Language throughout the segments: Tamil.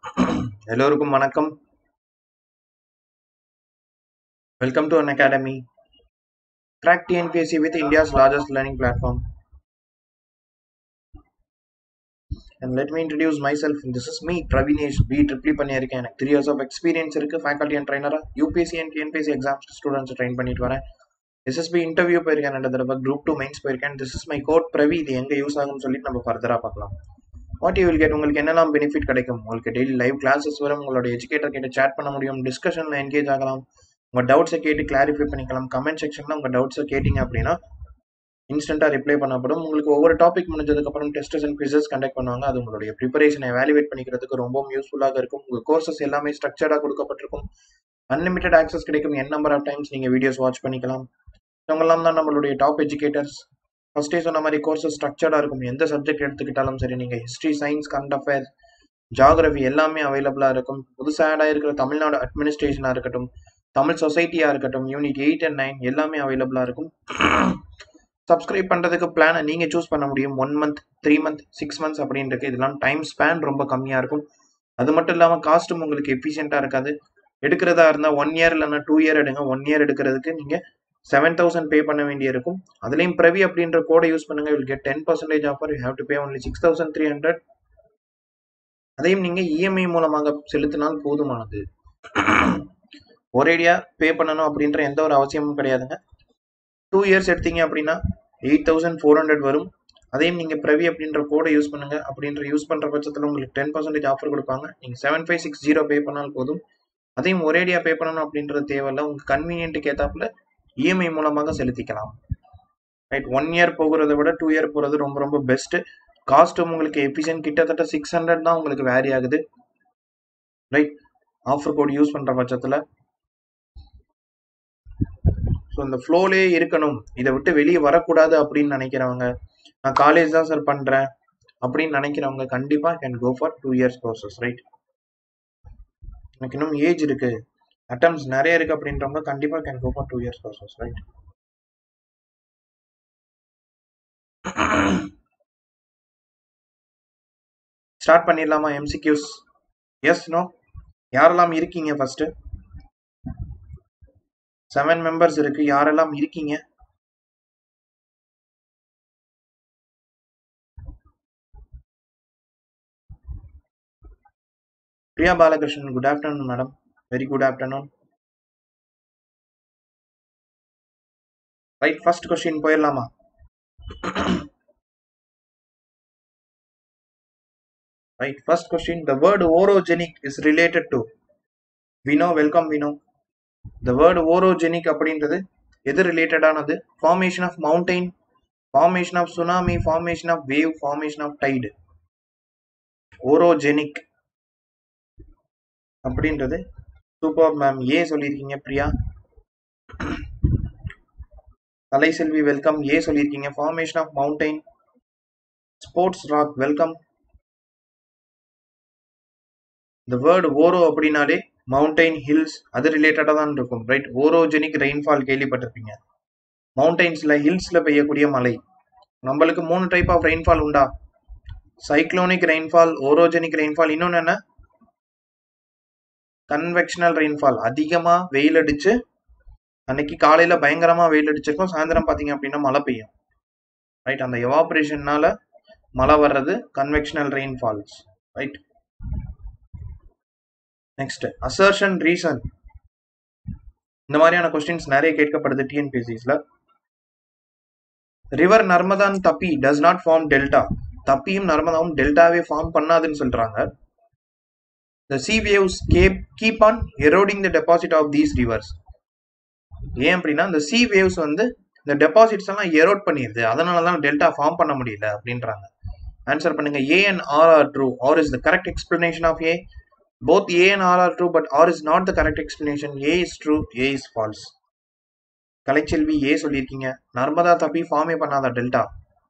எல்லோருக்கும் வணக்கம் welcome to Unacademy crack TNPSC with India's largest learning platform and let me introduce myself this is me Pravinesh B ட்ரிப்ளி பண்ணியிருக்கேன் எனக்கு த்ரீ இயர்ஸ் ஆஃப் எக்ஸ்பீரியன்ஸ் இருக்கு ஃபேக்கல்டி அண்ட் ட்ரைனராக UPSC and TNPSC exams students train பண்ணிட்டு வரேன் எஸ்எஸ்பி இன்டர்வியூ போயிருக்கேன் ரெண்டு தடவை குரூப் டூ மெயின்ஸ் போயிருக்கேன் this is my code Pravi இது எங்கே யூஸ் ஆகும்னு சொல்லிட்டு நம்ம ஃபர்தராக பார்க்கலாம் வாட் யூ வில் கெட் உங்களுக்கு என்னெல்லாம் பெனிஃபிட் கிடைக்கும் உங்களுக்கு டெய்லி லைவ் கிளாஸஸ் வரும் உங்களோட எஜுகேட்டர் கிட்ட சேட் பண்ண முடியும் டிஸ்கஷனில் என்கேஜ் ஆகலாம் உங்கள் டவுட்ஸை கேட்டு கிளாரிஃபை பண்ணிக்கலாம் கமெண்ட் செக்ஷனில் உங்கள் டவுட்ஸை கேட்டிங்க அப்படின்னா இன்ஸ்டண்ட்டாக ரிப்ளை பண்ணப்படும் உங்களுக்கு ஒவ்வொரு டாபிக் முடிஞ்சதுக்கப்புறம் டெஸ்டஸ் அண்ட் குவிசஸ் கண்டக்ட் பண்ணுவாங்க அது உங்களுடைய ப்ரிப்பரேஷனை வேல்யூவேட் பண்ணிக்கிறதுக்கு ரொம்பவும் யூஸ்ஃபுல்லாக இருக்கும் உங்கள் கோர்சஸ் எல்லாமே ஸ்ட்ரக்சர்டாக கொடுக்கப்பட்டிருக்கும் அன்லிமிட்டட் ஆக்சஸ் கிடைக்கும் என் நம்பர் ஆஃப் டைம்ஸ் நீங்கள் வீடியோஸ் வாட்ச் பண்ணிக்கலாம் இவங்கெல்லாம் தான் நம்மளுடைய டாப் எஜுகேட்டர்ஸ் ஃபர்ஸ்டே சொன்ன மாதிரி கோர்சஸ் ஸ்ட்ரக்சர்டாக இருக்கும் எந்த சப்ஜெக்ட் எடுத்துக்கிட்டாலும் சரி நீங்கள் history science current affairs geography எல்லாமே அவைலபிளாக இருக்கும் புதுசாக ஆட் ஆகிருக்கிற தமிழ்நாடு அட்மினிஸ்ட்ரேஷனாக இருக்கட்டும் தமிழ் சொசைட்டியாக இருக்கட்டும் யூனிட் எயிட் அண்ட் நைன் எல்லாமே அவைலபிளாக இருக்கும் சப்ஸ்கிரைப் பண்ணுறதுக்கு பிளானை நீங்கள் சூஸ் பண்ண முடியும் one month three month six months அப்படின்னு இருக்கு இதெல்லாம் டைம் ஸ்பேன் ரொம்ப கம்மியாக இருக்கும் அது மட்டும் இல்லாமல் காஸ்ட்டும் உங்களுக்கு எஃபிஷியண்ட்டாக இருக்காது எடுக்கிறதா இருந்தால் ஒன் இயர் இல்லைன்னா டூ இயர் எடுங்க ஒன் இயர் எடுக்கிறதுக்கு நீங்கள் செவன் தௌசண்ட் பே பண்ண வேண்டியிருக்கும் அதுலேயும் பிரவி அப்படின்ற கோடை யூஸ் பண்ணுங்க will get ten percentage offer you have to pay only six thousand three hundred அதையும் நீங்கள் இஎம்ஐ மூலமாக செலுத்தினால் போதுமானது ஒரேடியாக பே பண்ணணும் அப்படின்ற எந்த ஒரு அவசியமும் கிடையாதுங்க டூ இயர்ஸ் எடுத்தீங்க அப்படின்னா எயிட் தௌசண்ட் ஃபோர் ஹண்ட்ரட் வரும் அதையும் நீங்கள் பிரவி அப்படின்ற கோடை யூஸ் பண்ணுங்க அப்படின்ற யூஸ் பண்ணுற பட்சத்தில் உங்களுக்கு டென் பர்சன்டேஜ் ஆஃபர் கொடுப்பாங்க நீங்கள் seven five six zero pay பண்ணால் போதும் அதையும் ஒரேடியாக பே பண்ணணும் அப்படின்றது தேவையில்ல உங்கள் கன்வீனியன்ட்டுக்கு ஏற்றாப்புல இஎம்ஐ மூலமாக செலுத்திக்கலாம் ரைட் ஒன் இயர் போகிறத விட டூ இயர் போகிறது ரொம்ப ரொம்ப பெஸ்ட்டு காஸ்ட்டும் உங்களுக்கு எஃபிஷியன்ட் கிட்டத்தட்ட சிக்ஸ் ஹண்ட்ரட் தான் உங்களுக்கு வேரி ஆகுது ரைட் ஆஃபர் கோட் யூஸ் பண்ணுற பட்சத்தில் ஸோ இந்த ஃப்ளோலே இருக்கணும் இதை விட்டு வெளியே வரக்கூடாது அப்படின்னு நினைக்கிறவங்க நான் காலேஜ் தான் சார் பண்ணுறேன் அப்படின்னு நினைக்கிறவங்க கண்டிப்பாக can go for two years courses right எனக்கு இன்னும் ஏஜ் இருக்கு அட்டம்ஸ் நிறைய இருக்கு அப்படின்றவங்க கண்டிப்பாக can go for two years courses right start பண்ணிடலாமா எம்சிக்யூஸ் எஸ் நோ யாரெல்லாம் இருக்கீங்க ஃபர்ஸ்ட் செவன் மெம்பர்ஸ் இருக்கு யாரெல்லாம் இருக்கீங்க Priya Balakrishnan good afternoon madam very good afternoon right first question போயிடலாமா right first question the word orogenic is related to Vino welcome Vino the word orogenic அப்படின்றது எது ரிலேட்டடானது formation of mountain formation of tsunami formation of wave formation of tide orogenic அப்படின்றது சூப்பர் மேம் ஏ சொல்லியிருக்கீங்க பிரியா கலைசெல்வி வெல்கம் ஏ சொல்லியிருக்கீங்க formation of mountain sports rock welcome இந்த வேர்டு ஓரோ அப்படின்னாலே மவுண்டைன் ஹில்ஸ் அது ரிலேட்டடாக தான் இருக்கும் ரைட் ஓரோஜெனிக் ரெயின்ஃபால் கேள்விப்பட்டிருப்பீங்க மவுண்டைன்ஸில் ஹில்ஸில் பெய்யக்கூடிய மழை நம்மளுக்கு மூணு டைப் ஆஃப் ரெயின்ஃபால் உண்டா சைக்ளோனிக் ரெயின்ஃபால் ஓரோஜெனிக் ரெயின்ஃபால் இன்னொன்று என்ன கன்வெக்ஷனல் ரெயின்ஃபால் அதிகமாக வெயில் அடிச்சு அன்னைக்கு காலையில் பயங்கரமாக வெயில் அடிச்சிருக்கும் சாயந்தரம் பார்த்தீங்க அப்படின்னா மழை பெய்யும் ரைட் அந்த எவாபரேஷன்னால மழை வர்றது convectional rainfalls right next assertion reason இந்த மாதிரியான கொஸ்டின்ஸ் நிறைய கேட்கப்படுது டிஎன்பிஎஸ்சிஸ்ல ரிவர் நர்மதான் Tapi does not form delta தப்பியும் நர்மதாவும் டெல்டாவே ஃபார்ம் பண்ணாதுன்னு சொல்றாங்க the sea waves keep keep on eroding the deposit of these rivers ஏன் அப்படின்னா இந்த சி வேவ்ஸ் வந்து இந்த டெபாசிட்ஸ் எல்லாம் எரோட் பண்ணிடுது அதனால தான் டெல்டா ஃபார்ம் பண்ண முடியல அப்படின்றாங்க ஆன்சர் பண்ணுங்க A and R R true R is the correct explanation of A both A and R are true, but R is not the correct explanation. A is true, A is false. Kalaiselvi A சொல்லியிருக்கீங்க நர்மதா தப்பி ஃபார்மே பண்ணாதா delta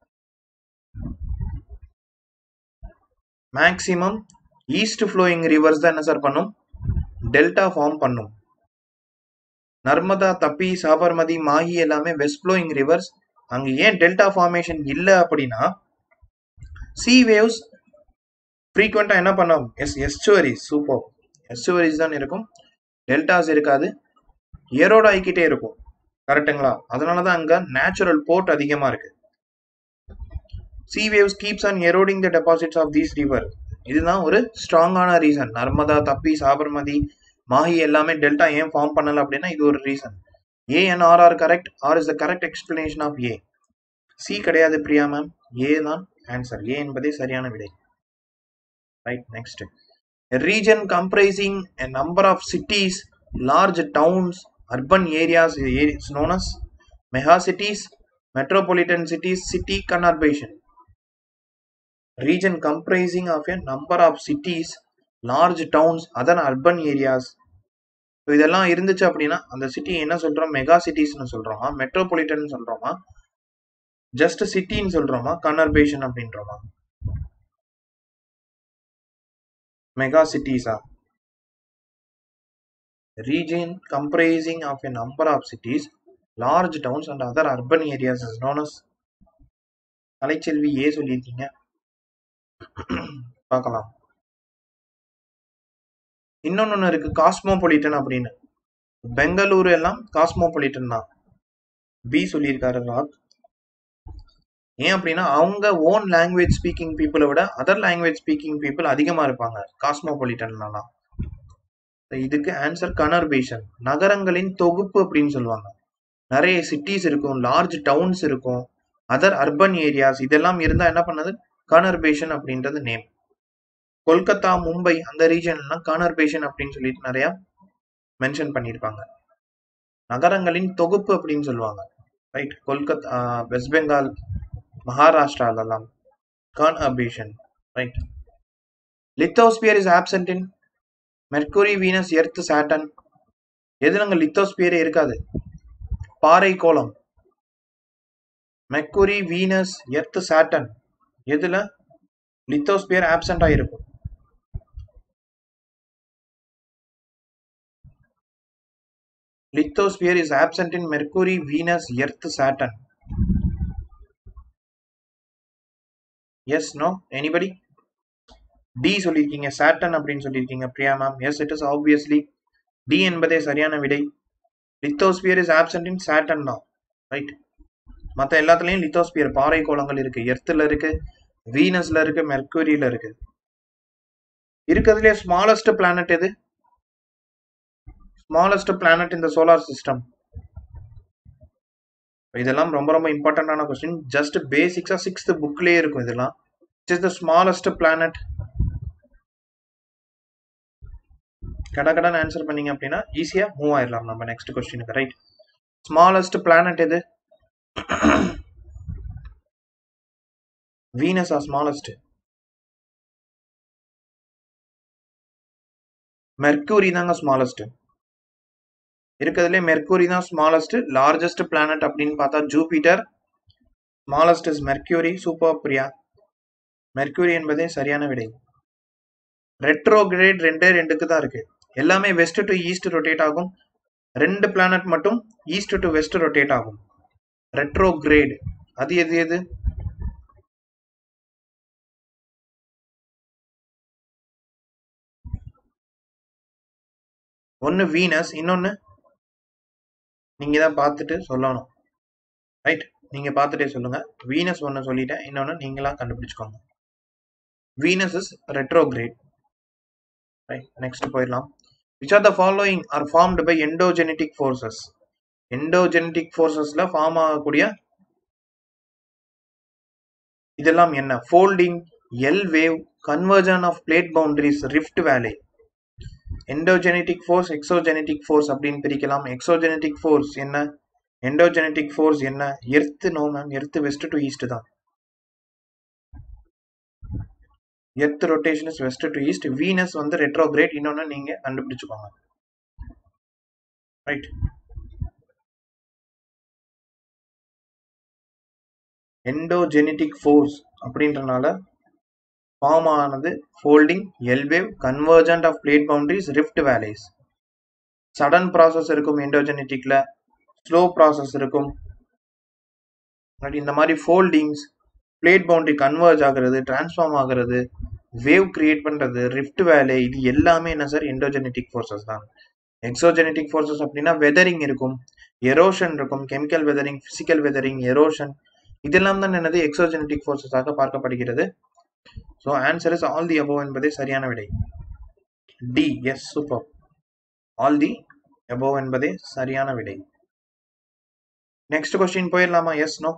maximum east flowing rivers தான் என்ன சார் பண்ணும் டெல்டா ஃபார்ம் பண்ணும் நர்மதா தப்பி சாபர்மதி மாஹி எல்லாமே வெஸ்ட் ஃப்ளோயிங் ரிவர்ஸ் அங்க ஏன் டெல்டா ஃபார்மேஷன் இல்லை அப்படின்னா சி வேவ்ஸ் ஃப்ரீக்வெண்ட்டாக என்ன பண்ணோம் எஸ் எஸ்டுவரிஸ் சூப்பர் எஸ்டுவரிஸ் தான் இருக்கும் டெல்டாஸ் இருக்காது எரோட் ஆகிக்கிட்டே இருக்கும் கரெக்டுங்களா அதனால தான் அங்கே நேச்சுரல் போர்ட் அதிகமாக இருக்கு sea waves keeps on eroding the deposits of these river இதுதான் ஒரு ஸ்ட்ராங்கான ரீசன் நர்மதா தப்பி சாபர்மதி மாஹி எல்லாமே டெல்டா ஏன் ஃபார்ம் பண்ணல அப்படின்னா இது ஒரு reason A and R R correct R is the correct explanation of A C கிடையாது பிரியா மேம் ஏ தான் ஆன்சர் ஏ என்பதே சரியான விடை right next region comprising a number of cities, large towns, urban areas is known as megacities, metropolitan cities, city conurbation. Region comprising of a number of cities, large towns, other urban areas. So இதெல்லாம் இருந்துச்சு அப்படின்னா அந்த சிட்டி என்ன சொல்றோம் மெகா சிட்டிஸ்னு சொல்றோமா மெட்ரோபாலிட்டன் சொல்றோமா ஜஸ்ட் சிட்டின்னு சொல்றோமா கனர்பேஷன் அப்படின்றோமா மெகா சிட்டிஸா region comprising of a number of cities, large towns and other urban areas is known as Kalaiselvi A சொல்லியிருக்கீங்க பார்க்கலாம் இன்னொன்னு இருக்கு காஸ்மோபொலிட்டன் அப்படின்னு பெங்களூரு எல்லாம் காஸ்மோபொலிட்டன் தான் பி சொல்லியிருக்காரு ராக் ஏன் அப்படின்னா அவங்க ஓன் லாங்குவேஜ் ஸ்பீக்கிங் பீப்புளை விட அதர் லாங்குவேஜ் ஸ்பீக்கிங் பீப்புள் அதிகமாக இருப்பாங்க காஸ்மோபொலிட்டன்லாம் இதுக்கு ஆன்சர் கனர்பேஷன் நகரங்களின் தொகுப்பு அப்படின்னு சொல்லுவாங்க நிறைய சிட்டிஸ் இருக்கும் லார்ஜ் டவுன்ஸ் இருக்கும் அதர் அர்பன் ஏரியாஸ் இதெல்லாம் இருந்தால் என்ன பண்ணது கனர்பேஷன் அப்படின்றது நேம் கொல்கத்தா மும்பை அந்த ரீஜன்லாம் கனர்பேஷன் அப்படின்னு சொல்லிட்டு நிறைய மென்ஷன் பண்ணியிருப்பாங்க நகரங்களின் தொகுப்பு அப்படின்னு சொல்லுவாங்க ரைட் கொல்கத்தா வெஸ்ட் பெங்கால் மகாராஷ்டிராலெல்லாம் conurbation right lithosphere is absent in Mercury Venus Earth Saturn எதுல அங்க லித்தோஸ்பியரே இருக்காது பாறை கோலம் மெர்க்குரி வீனஸ் எர்த் சாட்டன் எதுல லித்தோஸ்பியர் ஆப்சென்ட் ஆயிருக்கும் lithosphere is absent in Mercury Venus Earth Saturn yes no anybody D சொல்லியிருக்கீங்க சாட்டன் அப்படின்னு சொல்லியிருக்கீங்க Priya ma'am yes it is obviously D என்பதே சரியான விடை lithosphere is absent in Saturn தான் ரைட் மற்ற எல்லாத்துலேயும் லித்தோஸ்பியர் பாறை கோலங்கள் இருக்கு எர்த்தில் இருக்கு வீனஸ்ல இருக்கு மெர்க்குரியில இருக்கு இருக்கிறதுலே ஸ்மாலஸ்ட் பிளானட் எது ஸ்மாலஸ்ட் பிளானட் இந்த சோலார் சிஸ்டம் இதெல்லாம் ரொம்ப ரொம்ப இம்பார்ட்டன்டான கொஸ்டின் ஜஸ்ட் பேசிக்ஸா சிக்ஸ்த் புக்லேயே இருக்கும் இதெல்லாம் it is the smallest planet கட கடன் ஆன்சர் பண்ணீங்க அப்படின்னா ஈஸியா மூவ் ஆயிடலாம் நம்ம நெக்ஸ்ட் கொஸ்டினுக்கு ரைட் ஸ்மாலஸ்ட் பிளானட் எது வீனஸ் ஆர் ஸ்மாலஸ்ட் மெர்க்கூரி தாங்க ஸ்மாலஸ்ட் இருக்கிறதுலே மெர்க்கூரி தான் ஸ்மாலஸ்ட் லார்ஜஸ்ட் பிளானட் அப்படின்னு பார்த்தா Jupiter smallest is Mercury super Priya Mercury என்பதே சரியான விடை ரெட்ரோகிரேட் ரெண்டே ரெண்டுக்கு தான் இருக்கு எல்லாமே வெஸ்ட் டு ஈஸ்ட் ரொட்டேட் ஆகும் ரெண்டு பிளானட் மட்டும் ஈஸ்ட் டு வெஸ்ட் ரொட்டேட் ஆகும் ரெட்ரோகிரேட் அது எது எது ஒன்னு வீனஸ் இன்னொன்னு நீங்க தான் பார்த்துட்டு சொல்லணும் ரைட் நீங்க பார்த்துட்டே சொல்லுங்க வீனஸ் ஒன்னு சொல்லிட்டேன் இன்னொன்னு நீங்களா கண்டுபிடிச்சுக்கோங்க Venus is retrograde right next போயிடலாம் which are the following are formed by endogenetic forces endogenetic ஃபோர்ஸஸ்ல ஃபார்ம் ஆகக்கூடிய இதெல்லாம் என்ன folding L wave convergence of plate boundaries rift valley endogenetic force exogenetic force அப்படின்னு பிரிக்கலாம் எக்ஸோஜெனட்டிக் ஃபோர்ஸ் என்ன எண்டோஜெனட்டிக் ஃபோர்ஸ் என்ன earth no ma'am earth west to east தான் earth rotation is west to east Venus வந்து ரெட்ரோகிரேட் இன்னொன்னு நீங்க கண்டுபிடிச்சுக்கோங்க ரைட் எண்டோஜெனட்டிக் ஃபோர்ஸ் அப்படின்றனால ஃபார்ம் ஆனது folding L wave convergent of plate boundaries rift valleys sudden process இருக்கும் எண்டோஜெனட்டிக்ல ஸ்லோ ப்ராசஸ் இருக்கும் இந்த மாதிரி ஃபோல்டிங்ஸ் பிளேட் பவுண்டரி கன்வர்ஜ் ஆகிறது டிரான்ஸ்ஃபார்ம் ஆகிறது வேவ் கிரியேட் பண்றது ரிஃப்ட் வேலை இது எல்லாமே என்ன சார் எண்டோஜெனட்டிக் ஃபோர்ஸஸ் தான் எக்ஸோஜெனட்டிக் ஃபோர்ஸஸ் அப்படின்னா வெதரிங் இருக்கும் எரோஷன் இருக்கும் chemical weathering physical weathering erosion இதெல்லாம் தான் என்னது எக்ஸோஜெனட்டிக் ஃபோர்ஸஸாக பார்க்கப்படுகிறது so answer is all the above என்பதே சரியான விடை D yes super all the above என்பதே சரியான விடை நெக்ஸ்ட் கொஸ்டின் போயிடலாமா yes no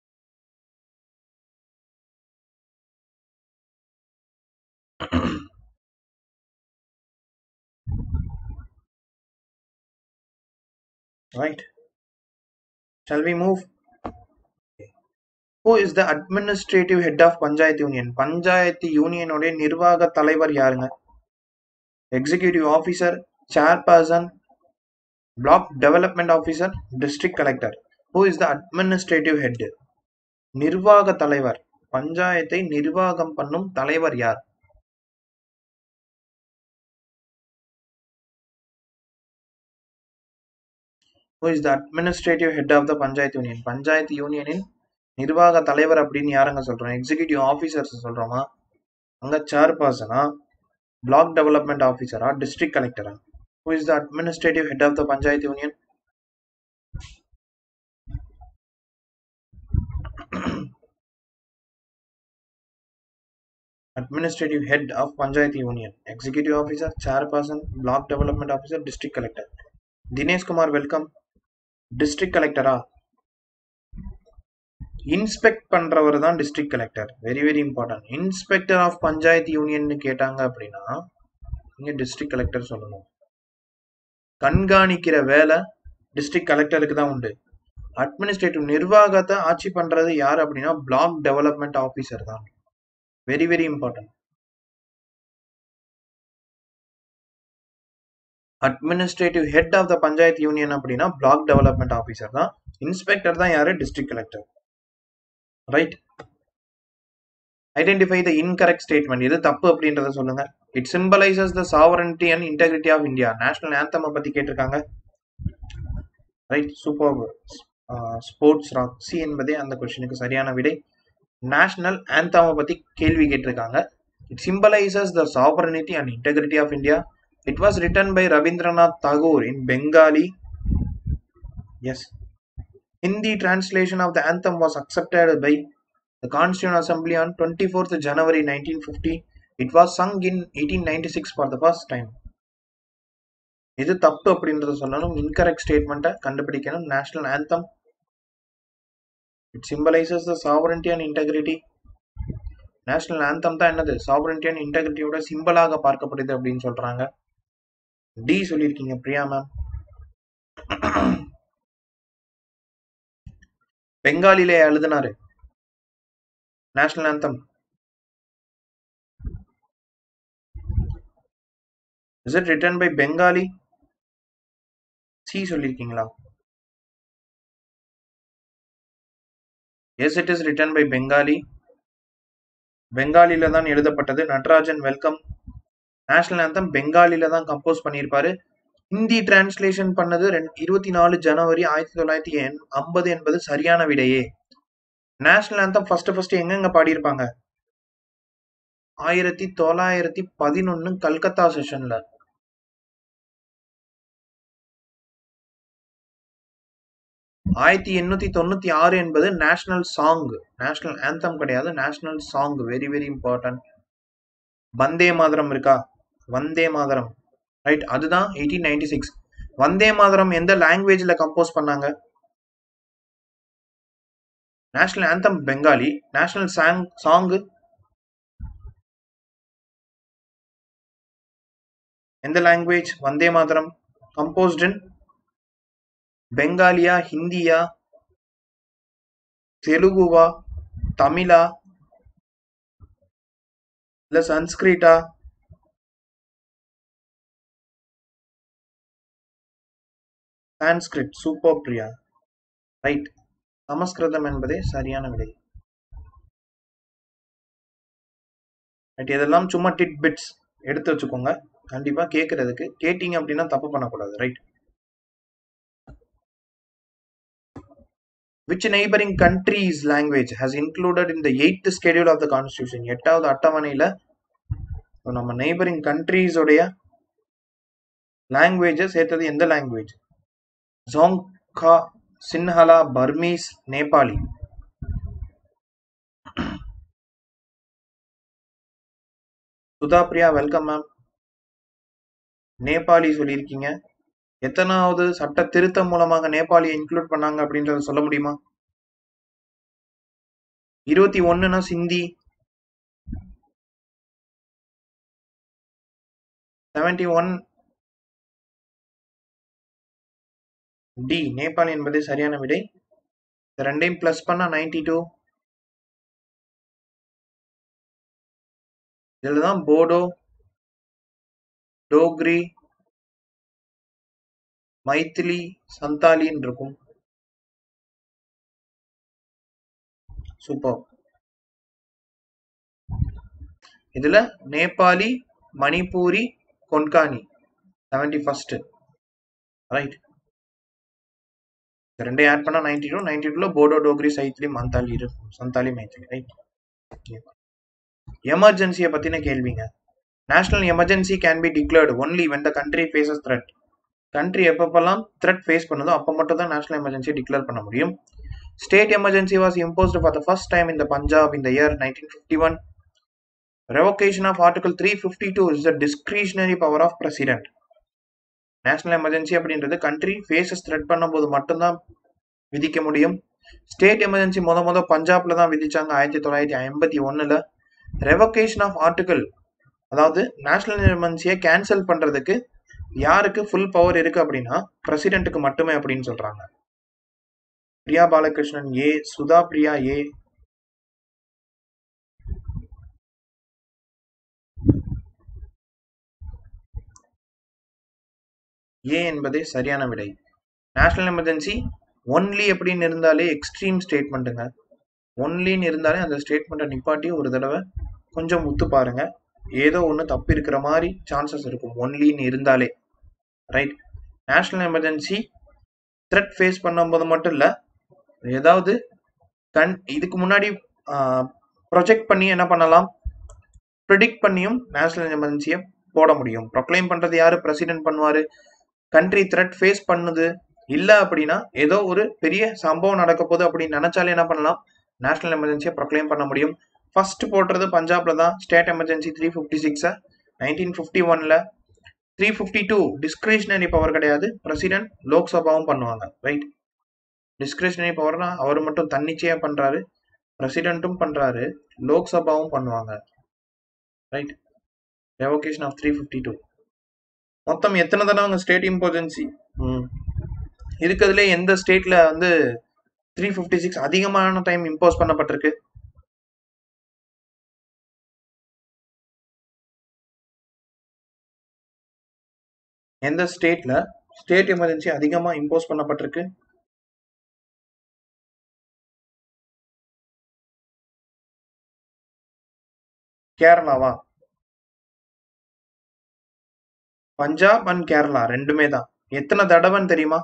right shall we move who is the administrative head of panchayat union panchayat union உடைய நிர்வாக தலைவர் யாருங்க executive officer chairperson block development officer district collector who is the administrative head நிர்வாக தலைவர் பஞ்சாயத்தை நிர்வாகம் பண்ணும் தலைவர் யார் who is the administrative head of the panchayat union பஞ்சாயத்து யூனியனின் நிர்வாக தலைவர் அப்படின்னு யாருங்க சொல்றோம் எக்ஸிகியூட்டிவ் ஆஃபீஸர்ஸ் சொல்றோமா அங்க சேர்பர்சனா பிளாக் டெவலப்மெண்ட் ஆஃபீஸரா டிஸ்ட்ரிக்ட் கலெக்டரா who is the administrative head of the panchayat union administrative head of panchayat union executive officer chairperson block development officer district collector Dinesh Kumar welcome district கலெக்டரா இன்ஸ்பெக்ட் பண்றவர் தான் district collector very very important inspector of panchayat union கேட்டாங்க அப்படின்னா நீங்க டிஸ்ட்ரிக்ட் கலெக்டர் சொல்லணும் கண்காணிக்கிற வேலை டிஸ்ட்ரிக்ட் கலெக்டருக்கு தான் உண்டு அட்மினிஸ்ட்ரேட்டிவ் நிர்வாகத்தை ஆட்சி பண்றது யார் அப்படின்னா பிளாக் டெவலப்மெண்ட் ஆஃபீஸர் தான் very very important administrative head of the panchayat union அப்படின்னா பிளாக் டெவலப்மெண்ட் ஆஃபீஸர் தான் இன்ஸ்பெக்டர் தான் யாரு district collector right identify the incorrect statement இது தப்பு அப்படின்றத சொல்லுங்க it symbolises the sovereignty and integrity of India national anthem பத்தி கேட்டிருக்காங்க ரைட் சூப்பர் ஸ்போர்ட்ஸ் ராக் சி என்பதே அந்த கொஸ்டினுக்கு சரியான விடை நேஷனல் ஆந்தமை பத்தி கேள்வி கேட்டிருக்காங்க it symbolises the sovereignty and integrity of India It was written by Rabindranath Tagore in Bengali. Yes. Hindi translation of the anthem was accepted by the Constituent Assembly on 24th January 1950. It was sung in 1896 for the first time. இது தப்பு அப்படின்றத சொல்லணும் இன்கரெக்ட் ஸ்டேட்மெண்ட்டை கண்டுபிடிக்கணும் national anthem it symbolises the sovereignty and integrity national anthem தான் என்னது சாவரண்டி அண்ட் இன்டெகிரிட்டியோட சிம்பிளாக பார்க்கப்படுது அப்படின்னு சொல்றாங்க டி சொல்லியிருக்கீங்க பிரியா மேம் பெங்காலிலே எழுதினாரு national anthem is it written by Bengali C சொல்லியிருக்கீங்களா yes it is written by Bengali பெங்காலில தான் எழுதப்பட்டது நடராஜன் வெல்கம் நேஷனல் ஆந்தம் பெங்காலில தான் கம்போஸ் பண்ணியிருப்பாரு ஹிந்தி டிரான்ஸ்லேஷன் பண்ணது இருபத்தி நாலு ஜனவரி ஆயிரத்தி தொள்ளாயிரத்தி ஐம்பது என்பது சரியான விடையே நேஷனல் ஆந்தம் ஃபர்ஸ்ட் ஃபர்ஸ்ட் எங்கெங்க பாடியிருப்பாங்க ஆயிரத்தி தொள்ளாயிரத்தி பதினொன்னு கல்கத்தா செஷன்ல ஆயிரத்தி எண்ணூத்தி தொண்ணூத்தி ஆறு என்பது நேஷனல் சாங் நேஷனல் ஆந்தம் கிடையாது national song very very important Vande Mataram இருக்கா வந்தே மாதரம் ரைட் அதுதான் eighteen ninety six Vande Mataram எந்த லாங்குவேஜ்ல கம்போஸ் பண்ணாங்க national anthem Bengali national song song எந்த language Vande Mataram composed in பெங்காலியா ஹிந்தியா தெலுங்குவா தமிழா இல்ல சன்ஸ்கிரிட்டா சான்ஸ்கிரிட் சூப்பர் பிரியா ரைட் சமஸ்கிருதம் என்பதே சரியான விடை ரைட் இதெல்லாம் சும்மா டிட் பிட்ஸ் எடுத்து வச்சுக்கோங்க கண்டிப்பா கேட்கறதுக்கு கேட்டீங்க அப்படின்னா தப்பு பண்ணக்கூடாது right which neighboring country's language has included in the eighth schedule of the constitution எட்டாவது அட்டவணையில ஸோ நம்ம நெய்பரிங் கண்ட்ரீஸோடைய லாங்குவேஜை சேர்த்தது எந்த language Dzongkha Sinhala Burmese Nepali Sudha Priya welcome ma'am Nepali சொல்லியிருக்கீங்க எத்தனாவது சட்ட திருத்தம் மூலமாக நேபாளியை இன்க்ளூட் பண்ணாங்க அப்படின்றத சொல்ல முடியுமா இருபத்தி ஒன்னுனா சிந்தி செவன்டி ஒன் டி நேபாள் என்பது சரியான விடை இந்த ரெண்டையும் பிளஸ் பண்ணா நைன்டி டூ இதில் தான் போடோ டோக்ரி மைத்திலி சந்தாலின்னு இருக்கும் சூப்பர் இதுல Nepali Manipuri Konkani seventy first right ரெண்டையும் ஆட் பண்ணா நைன்டி டூ நைன்டி டூல போடோ டோக்ரி சைத்லி மந்தாலி இருக்கும் சந்தாலி மைத்திலி ரைட் எமர்ஜென்சியை பத்தின கேள்விங்க national emergency can be declared only when the country faces threat country எப்பப்பெல்லாம் த்ரெட் ஃபேஸ் பண்ணுதோ அப்போ மட்டும் தான் நேஷனல் எமர்ஜென்சி டிக்ளேர் பண்ண முடியும் state emergency was imposed for the first time in the Punjab இந்த year nineteen fifty one revocation of article three fifty two is the discretionary power of president national emergency அப்படின்றது கண்ட்ரி ஃபேஸஸ் த்ரெட் பண்ணும்போது மட்டும்தான் விதிக்க முடியும் ஸ்டேட் எமர்ஜென்சி முத முத பஞ்சாப்ல தான் விதிச்சாங்க ஆயிரத்தி தொள்ளாயிரத்தி ஐம்பத்தி ஒன்னுல ரெவோகேஷன் ஆஃப் ஆர்டிகல் அதாவது நேஷனல் எமர்ஜென்சியை கேன்சல் பண்றதுக்கு யாருக்கு ஃபுல் பவர் இருக்கு அப்படின்னா பிரசிடென்ட்டுக்கு மட்டுமே அப்படின்னு சொல்றாங்க பிரியா பாலகிருஷ்ணன் ஏ சுதா பிரியா ஏ ஏ என்பதே சரியான விடை நேஷனல் எமர்ஜென்சி ஒன்லி அப்படின்னு இருந்தாலே எக்ஸ்ட்ரீம் ஸ்டேட்மெண்ட்டுங்க ஒன்லின்னு இருந்தாலே அந்த ஸ்டேட்மெண்ட்டை நிப்பாட்டி ஒரு தடவை கொஞ்சம் உத்து பாருங்க ஏதோ ஒன்று தப்பு இருக்கிற மாதிரி சான்சஸ் இருக்கும் ஒன்லின்னு இருந்தாலே right national emergency threat face பண்ணும்போது மட்டும் இல்லை ஏதாவது கண் இதுக்கு முன்னாடி ப்ரொஜெக்ட் பண்ணி என்ன பண்ணலாம் ப்ரிடிக்ட் பண்ணியும் நேஷனல் எமர்ஜென்சியை போட முடியும் ப்ரொக்ளைம் பண்ணுறது யாரு பிரசிடென்ட் பண்ணுவார் கண்ட்ரி த்ரெட் ஃபேஸ் பண்ணுது இல்லை அப்படின்னா ஏதோ ஒரு பெரிய சம்பவம் நடக்க போகுது அப்படின்னு நினைச்சாலே என்ன பண்ணலாம் நேஷனல் எமர்ஜென்சியை ப்ரொக்ளைம் பண்ண முடியும் ஃபர்ஸ்ட் போடுறது பஞ்சாப்ல தான் ஸ்டேட் எமர்ஜென்சி த்ரீ ஃபிஃப்டி சிக்ஸை நைன்டீன் ஃபிஃப்டி ஒன்ல three fifty two discretionary power கிடையாது பிரசிடென்ட் லோக்சபாவும் பண்ணுவாங்க ரைட் டிஸ்கிரிஷனரி பவர்னா அவர் மட்டும் தன்னிச்சையா பண்றாரு பிரசிடென்ட்டும் பண்றாரு லோக்சபாவும் பண்ணுவாங்க right revocation of three fifty two மொத்தம் எத்தனை தடவை ஸ்டேட் இம்போர்ஜென்சி ம் இருக்கிறதுல எந்த ஸ்டேட்ல வந்து த்ரீ ஃபிஃப்டி சிக்ஸ் அதிகமான டைம் இம்போஸ் பண்ணப்பட்டிருக்கு எந்த ஸ்டேட்ல ஸ்டேட் எமர்ஜென்சி அதிகமா இம்போஸ் பண்ணப்பட்டிருக்கு கேரளாவா பஞ்சாப் அண்ட் கேரளா ரெண்டுமே தான் எத்தனை தடவைன்னு தெரியுமா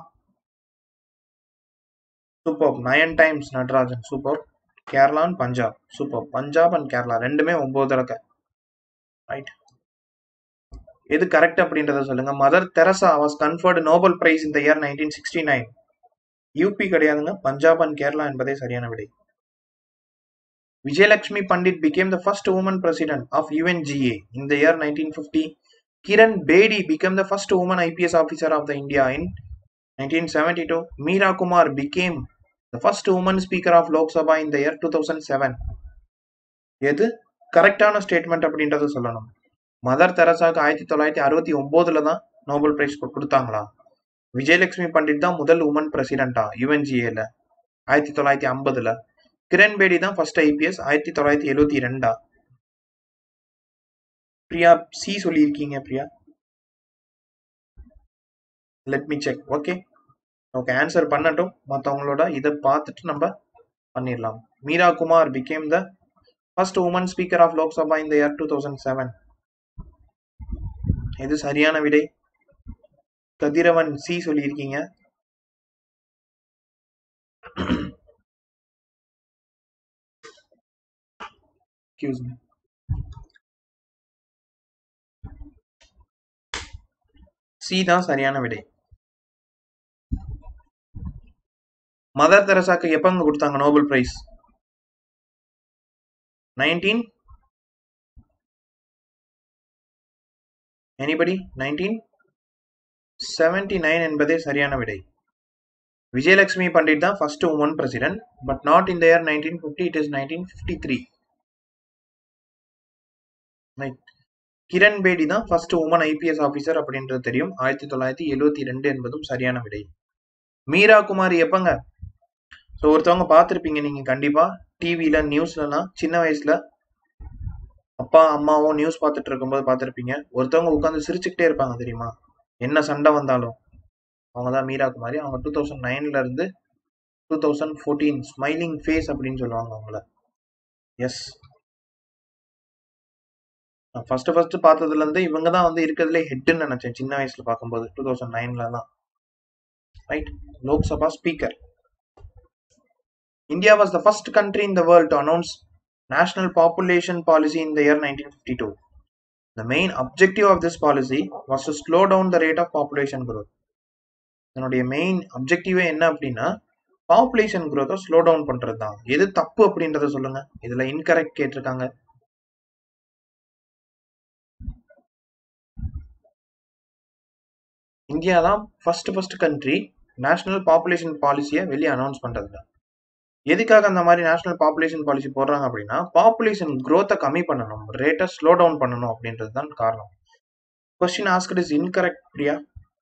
super nine times Natarajan super Kerala and Punjab super Punjab and Kerala ரெண்டுமே ஒன்பது தடவை ரைட் எது கரெக்ட் அப்படின்றத சொல்லுங்க Mother Teresa was conferred Nobel prize இந்த year nineteen sixty nine UP கிடையாதுங்க பஞ்சாப் அண்ட் கேரளா என்பதே சரியான விடை Vijayalakshmi Pandit became the first woman president of UNGA in the year 1950. Kiran Bedi became the first woman IPS officer of the India in 1972. Meera Kumar became the first woman speaker of Lok Sabha in the year 2007. எது கரெக்டான ஸ்டேட்மெண்ட் அப்படின்றத சொல்லணும் மதர் தெரசாக்கு ஆயிரத்தி தொள்ளாயிரத்தி அறுபத்தி ஒன்பதுல தான் நோபல் பிரைஸ் கொடுத்தாங்களா விஜயலட்சுமி பண்டிட் தான் முதல் உமன் பிரசிடென்டா யுஎன்ஜிஏல ஆயிரத்தி தொள்ளாயிரத்தி ஐம்பதுல கிரண் பேடி தான் ஃபர்ஸ்ட் ஐபிஎஸ் ஆயிரத்தி தொள்ளாயிரத்தி எழுபத்தி ரெண்டா பிரியா சி சொல்லியிருக்கீங்க Priya let me check okay okay answer பண்ணட்டும் மற்றவங்களோட இதை பார்த்துட்டு நம்ம பண்ணிடலாம் Meera Kumar became the first woman speaker of Lok Sabha இந்த இயர் டூ தௌசண்ட் செவன் இது சரியான விடை கதிரவன் சி சொல்லியிருக்கீங்க Excuse me. சி தான் சரியான விடை மதர் தெரசாக்கு எப்பங்க கொடுத்தாங்க Nobel prize nineteen anybody nineteen seventy nine என்பதே சரியான விடை விஜயலட்சுமி பண்டிட் தான் first woman president but not in the year nineteen fifty it is nineteen fifty three Kiran Bedi தான் ஃபர்ஸ்ட் உமன் ஐபிஎஸ் ஆஃபீஸர் அப்படின்றது தெரியும் ஆயிரத்தி தொள்ளாயிரத்தி எழுவத்தி ரெண்டு என்பதும் சரியான விடை மீரா குமாரி எப்பங்க ஸோ ஒருத்தவங்க பார்த்துருப்பீங்க நீங்க கண்டிப்பா டிவியில நியூஸ்லலாம் சின்ன வயசுல அப்பா அம்மாவும் நியூஸ் பார்த்துட்டு இருக்கும்போது பார்த்துருப்பீங்க ஒருத்தவங்க உட்காந்து சிரிச்சுக்கிட்டே இருப்பாங்க தெரியுமா என்ன சண்டை வந்தாலும் அவங்க தான் மீரா குமாரி அவங்க டூ தௌசண்ட் நைன்ல இருந்து two thousand fourteen smiling face அப்படின்னு சொல்லுவாங்க அவங்கள எஸ் ஃபர்ஸ்ட் ஃபர்ஸ்ட் பார்த்ததுல இருந்து இவங்க தான் வந்து இருக்கிறதுல ஹெட்னு நினைச்சேன் சின்ன வயசுல பார்க்கும்போது டூ தௌசண்ட் நைன்ல தான் right Lok Sabha speaker India was the first country in the world to announce national population policy in the year nineteen fifty two the main objective of this policy was to slow down the rate of population growth இதனுடைய மெயின் அப்ஜெக்டிவே என்ன அப்படின்னா பாப்புலேஷன் growth ஸ்லோ டவுன் பண்றது தான் எது தப்பு அப்படின்றத சொல்லுங்க இதுல இன்கரெக்ட் கேட்டிருக்காங்க இந்தியா தான் first first country national population பாலிசியை வெளியே அனௌன்ஸ் பண்றதுல எதுக்காக அந்த மாதிரி நேஷனல் பாப்புலேஷன் பாலிசி போடுறாங்க அப்படின்னா பாப்புலேஷன் growth-அ கம்மி பண்ணணும் ரேட்டை ஸ்லோ டவுன் பண்ணணும் அப்படின்றது தான் காரணம் question asked is incorrect Priya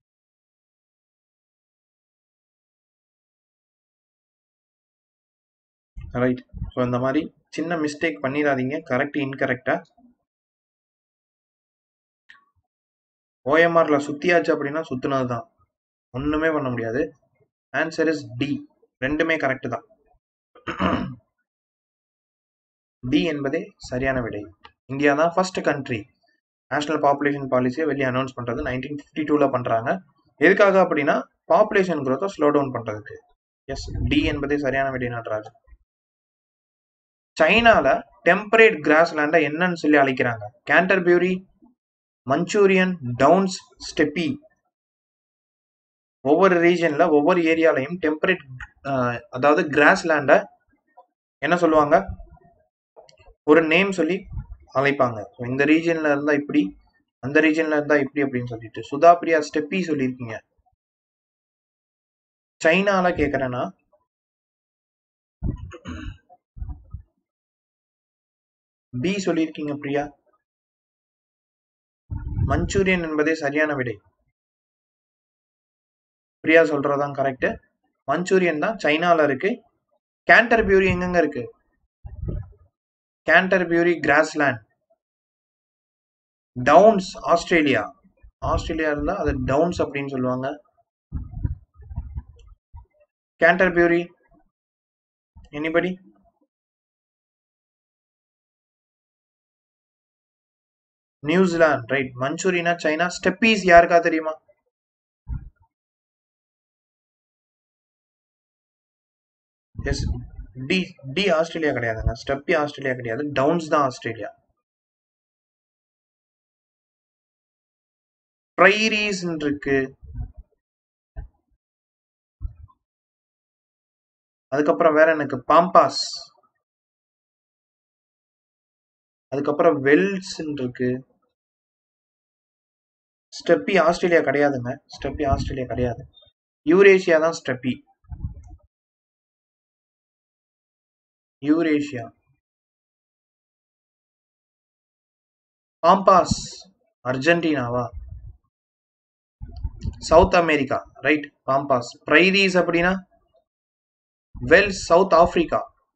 right so இந்த மாதிரி சின்ன மிஸ்டேக் பண்ணிடாதீங்க கரெக்ட் இன்கரெக்டா ஓஎம்ஆர்ல சுத்தியாச்சு அப்படின்னா சுத்துனது தான் ஒண்ணுமே பண்ண முடியாது ஆன்சர் இஸ் டி ரெண்டுமே கரெக்ட் தான் டி என்பதே சரியான விடை இந்தியா தான் ஃபர்ஸ்ட் கண்ட்ரி நேஷனல் பாப்புலேஷன் பாலிசியை வெளியே அனௌன்ஸ் பண்றது நைன்டீன் ஃபிஃப்டி டூல பண்றாங்க எதுக்காக அப்படின்னா பாப்புலேஷன் growth ஸ்லோ டவுன் பண்றதுக்கு எஸ் டி என்பதே சரியான விடை நடராஜ் சைனால டெம்பரேட் கிராஸ் லேண்டை என்னன்னு சொல்லி அழைக்கிறாங்க கேண்டர்பியூரி மஞ்சூரியன் டவுன்ஸ் ஸ்டெப்பி ஒவ்வொரு ரீஜன்ல ஒவ்வொரு ஏரியாலையும் டெம்பரேட் அதாவது கிராஸ் லேண்டை என்ன சொல்லுவாங்க ஒரு நேம் சொல்லி அழைப்பாங்க So, இந்த ரீஜன்ல இருந்தா இப்படி அந்த ரீஜன்ல இருந்தா இப்படி அப்படின்னு சொல்லிட்டு சுதா பிரியா ஸ்டெப்பி சொல்லியிருக்கீங்க சைனால கேக்குறேன்னா பி சொல்லியிருக்கீங்க பிரியா மஞ்சூரியன் என்பதே சரியான விடை பிரியா சொல்றதான் கரெக்ட் மஞ்சூரியன் தான் சைனால இருக்கு கேண்டர்பியூரி எங்கெங்க இருக்கு Canterbury grassland downs Australia Australia இருந்தா அது டவுன்ஸ் அப்படின்னு சொல்லுவாங்க கேண்டர்பியூரி எனிபடி நியூசிலாந்து ரைட் மஞ்சூரியனா சைனா ஸ்டெப்பீஸ் யாருக்கா தெரியுமா எஸ் டி டி ஆஸ்திரேலியா கிடையாதுங்க ஸ்டெப்பி ஆஸ்திரேலியா கிடையாது டவுன்ஸ் தான் ஆஸ்திரேலியா ப்ரைரீஸ் இருக்கு அதுக்கப்புறம் வேற எனக்கு பாம்பாஸ் அதுக்கப்புறம் வெல்ஸ் இருக்கு ஸ்டெப்பி ஆஸ்திரேலியா கிடையாதுங்க ஸ்டெப்பி ஆஸ்திரேலியா கிடையாது யூரேஷியா தான் ஸ்டெப்பி யூரேஷியா பாம்பாஸ் அர்ஜென்டினாவா South America right pampas prairies அப்படின்னா velds South Africa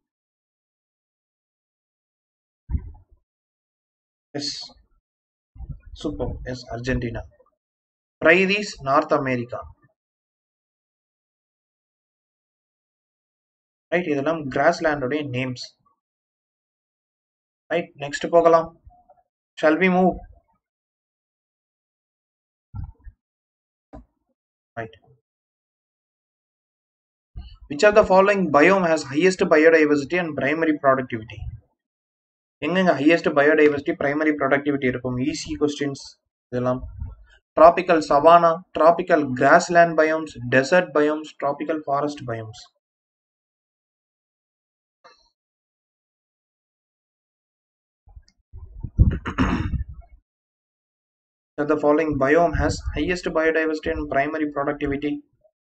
yes super yes Argentina prairies North America right இதெல்லாம் கிராஸ்லேண்டோடைய நேம்ஸ் ரைட் நெக்ஸ்ட் போகலாம் shall we move right which of the following biome has highest biodiversity and primary productivity எங்கெங்க ஹையஸ்ட் பயோடைவர்சிட்டி பிரைமரி ப்ரொடக்டிவிட்டி இருக்கும் ஈஸி கொஸ்டின்ஸ் இதெல்லாம் tropical savanna tropical grassland biomes desert biomes tropical forest biomes that the following biome has highest biodiversity and primary productivity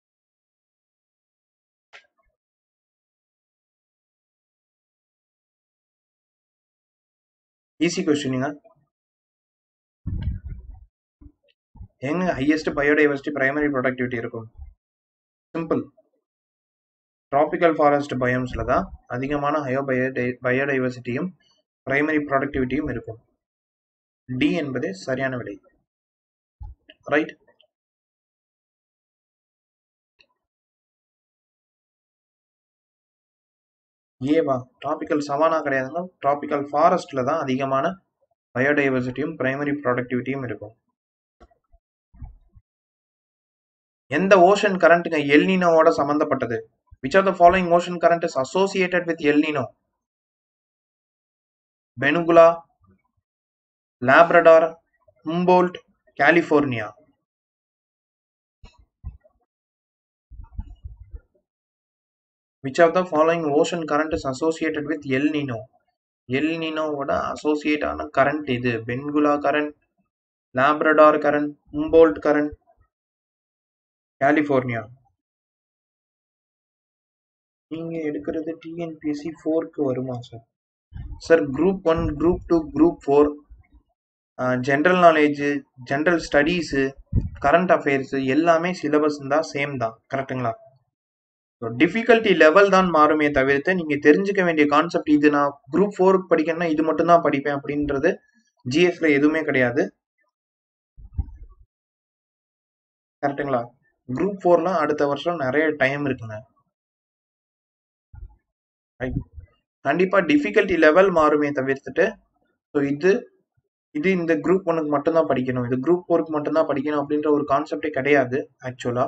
easy கொஸ்டினுங்க எங்க ஹையஸ்ட் பயோடைவர்சிட்டி பிரைமரி ப்ரொடக்டிவிட்டி இருக்கும் சிம்பிள் ட்ராபிக்கல் ஃபாரஸ்ட் பயோம்ஸில் தான் அதிகமான ஹயோ பயோடை பயோடைவர்சிட்டியும் பிரைமரி ப்ரொடக்டிவிட்டியும் இருக்கும் டி என்பது சரியான விடை ரைட் ஏவா ட்ராபிக்கல் சவானா கிடையாதுங்க ட்ராபிக்கல் ஃபாரஸ்ட்ல தான் அதிகமான பயோடைவர்சிட்டியும் பிரைமரி ப்ரொடக்டிவிட்டியும் இருக்கும் எந்த ஓஷன் கரண்ட்டுங்க எல்னினோவோட சம்பந்தப்பட்டது which are the following ocean current is associated with El Nino Benguela Labrador Humboldt California which of the following ocean current is associated with El Nino El நினோவோட அசோசியேட் ஆன கரண்ட் இது Benguela current Labrador current Humboldt current California நீங்க எடுக்கிறது டிஎன்பிஎஸ்சி ஃபோர்க்கு வருமா sir sir group one group two group four general knowledge general studies current affairs எல்லாமே சிலபஸ் தான் சேம் தான் கரெக்டுங்களா டிஃபிகல்ட்டி லெவல் தான் மாறுமே தவிர்த்து நீங்க தெரிஞ்சுக்க வேண்டிய கான்செப்ட் இது நான் குரூப் ஃபோருக்கு படிக்கணும்னா இது மட்டும் தான் படிப்பேன் அப்படின்றது ஜிஎஸ்ல எதுவுமே கிடையாது கரெக்டுங்களா குரூப் ஃபோர்லாம் அடுத்த வருஷம் நிறைய டைம் இருக்குங்க கண்டிப்பா டிஃபிகல்ட்டி லெவல் மாறுமே தவிர்த்துட்டு ஸோ இது இது இந்த குரூப் ஒனுக்கு மட்டும்தான் படிக்கணும் இது குரூப் ஃபோருக்கு மட்டும்தான் படிக்கணும் அப்படின்ற ஒரு கான்செப்டே கிடையாது ஆக்சுவலா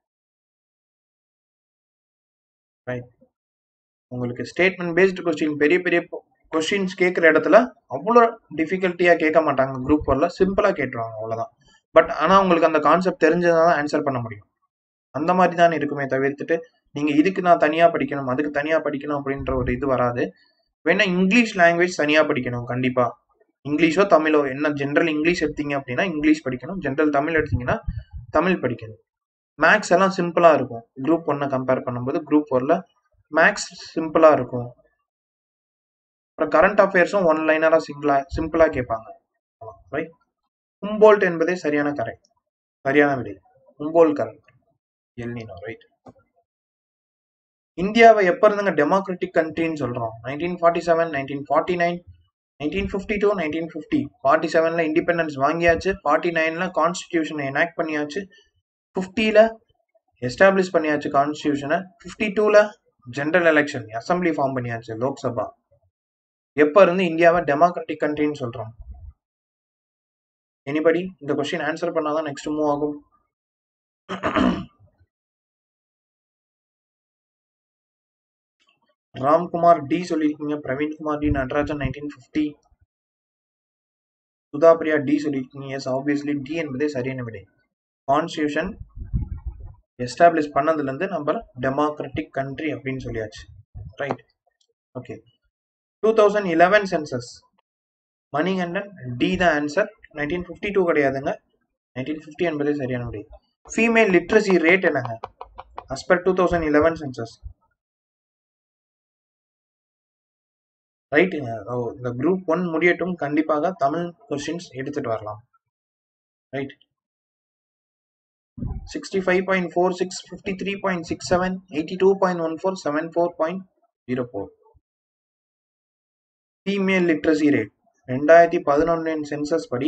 ரைட் உங்களுக்கு ஸ்டேட்மெண்ட் பேஸ்டு கொஸ்டின் பெரிய பெரிய கொஸ்டின்ஸ் கேட்குற இடத்துல அவ்வளோ டிஃபிகல்ட்டியாக கேட்க மாட்டாங்க குரூப் ஃபோரில் சிம்பிளாக கேட்டுருவாங்க அவ்வளோதான் பட் ஆனால் உங்களுக்கு அந்த கான்செப்ட் தெரிஞ்சதான் தான் ஆன்சர் பண்ண முடியும் அந்த மாதிரி தான் இருக்குமே தவிர்த்துட்டு நீங்கள் இதுக்கு நான் தனியாக படிக்கணும் அதுக்கு தனியாக படிக்கணும் அப்படின்ற ஒரு இது வராது வேணா இங்கிலீஷ் லாங்குவேஜ் தனியாக படிக்கணும் கண்டிப்பாக இங்கிலீஷோ தமிழோ என்ன ஜென்ரல் இங்கிலீஷ் எடுத்தீங்க அப்படின்னா இங்கிலீஷ் படிக்கணும் ஜென்ரல் தமிழ் எடுத்தீங்கன்னா தமிழ் படிக்கணும் மேக்ஸ் எல்லாம் சிம்பிளாக இருக்கும் குரூப் ஒன்னை கம்பேர் பண்ணும்போது குரூப் ஃபோரில் மேக்ஸ் சிம்பிளாக இருக்கும் அப்புறம் கரண்ட் அஃபேர்ஸும் ஒன் லைனராக சிம்பிளா சிம்பிளாக கேட்பாங்க ரைட் ஹும்போல்ட் என்பதே சரியான கரெக்ட் சரியான விடை ஹும்போல் கரண்ட் எல்னினோ ரைட் இந்தியாவை எப்போ இருந்துங்க டெமோக்ராட்டிக் கண்ட்ரின்னு சொல்கிறோம் nineteen forty seven nineteen forty nine nineteen fifty two nineteen fifty forty செவனில் இண்டிபெண்டன்ஸ் வாங்கியாச்சு ஃபார்ட்டி நைனில் கான்ஸ்டியூஷனை எனாக்ட் பண்ணியாச்சு ஃபிஃப்டியில் எஸ்டாப்ளிஷ் பண்ணியாச்சு கான்ஸ்டியூஷனை ஃபிஃப்டி டூவில் ஜென்ரல் எலெக்ஷன் அசம்பிளி ஃபார்ம் பண்ணியாச்சு லோக்சபா எப்போ இருந்து இந்தியாவை டெமோக்ராட்டிக் கண்ட்ரின்னு சொல்கிறோம் எனிபடி இந்த கொஸ்டின் ஆன்சர் பண்ணாதான் நெக்ஸ்ட் மூவ் ஆகும் ராம்குமார் டி சொல்லியிருக்கீங்க Praveenkumar D Natarajan nineteen fifty Sudhapriya D சொல்லியிருக்கீங்க எஸ் ஆப்வியஸ்லி டி என்பதே சரியான விடை கான்ஸ்டியூஷன் எஸ்டாப்ளிஷ் பண்ணதுலேருந்து நம்ம டெமோக்ராட்டிக் கண்ட்ரி அப்படின்னு சொல்லியாச்சு right okay two thousand eleven census Manikandan D தான் ஆன்சர் நைன்டீன் ஃபிஃப்டி டூ கிடையாதுங்க நைன்டீன் ஃபிஃப்டி என்பதே சரியான விடை ஃபீமேல் லிட்ரஸி ரேட் என்னங்க as per two thousand eleven census ரைட்டுங்க இந்த குரூப் ஒன் முடியட்டும் கண்டிப்பாக தமிழ் கொஸ்டின்ஸ் எடுத்துட்டு வரலாம் right sixty five point four six fifty three point six seven eighty two point one four seven four point zero four female literacy rate ரெண்டாயிரத்தி பதினொன்னின் சென்சஸ் படி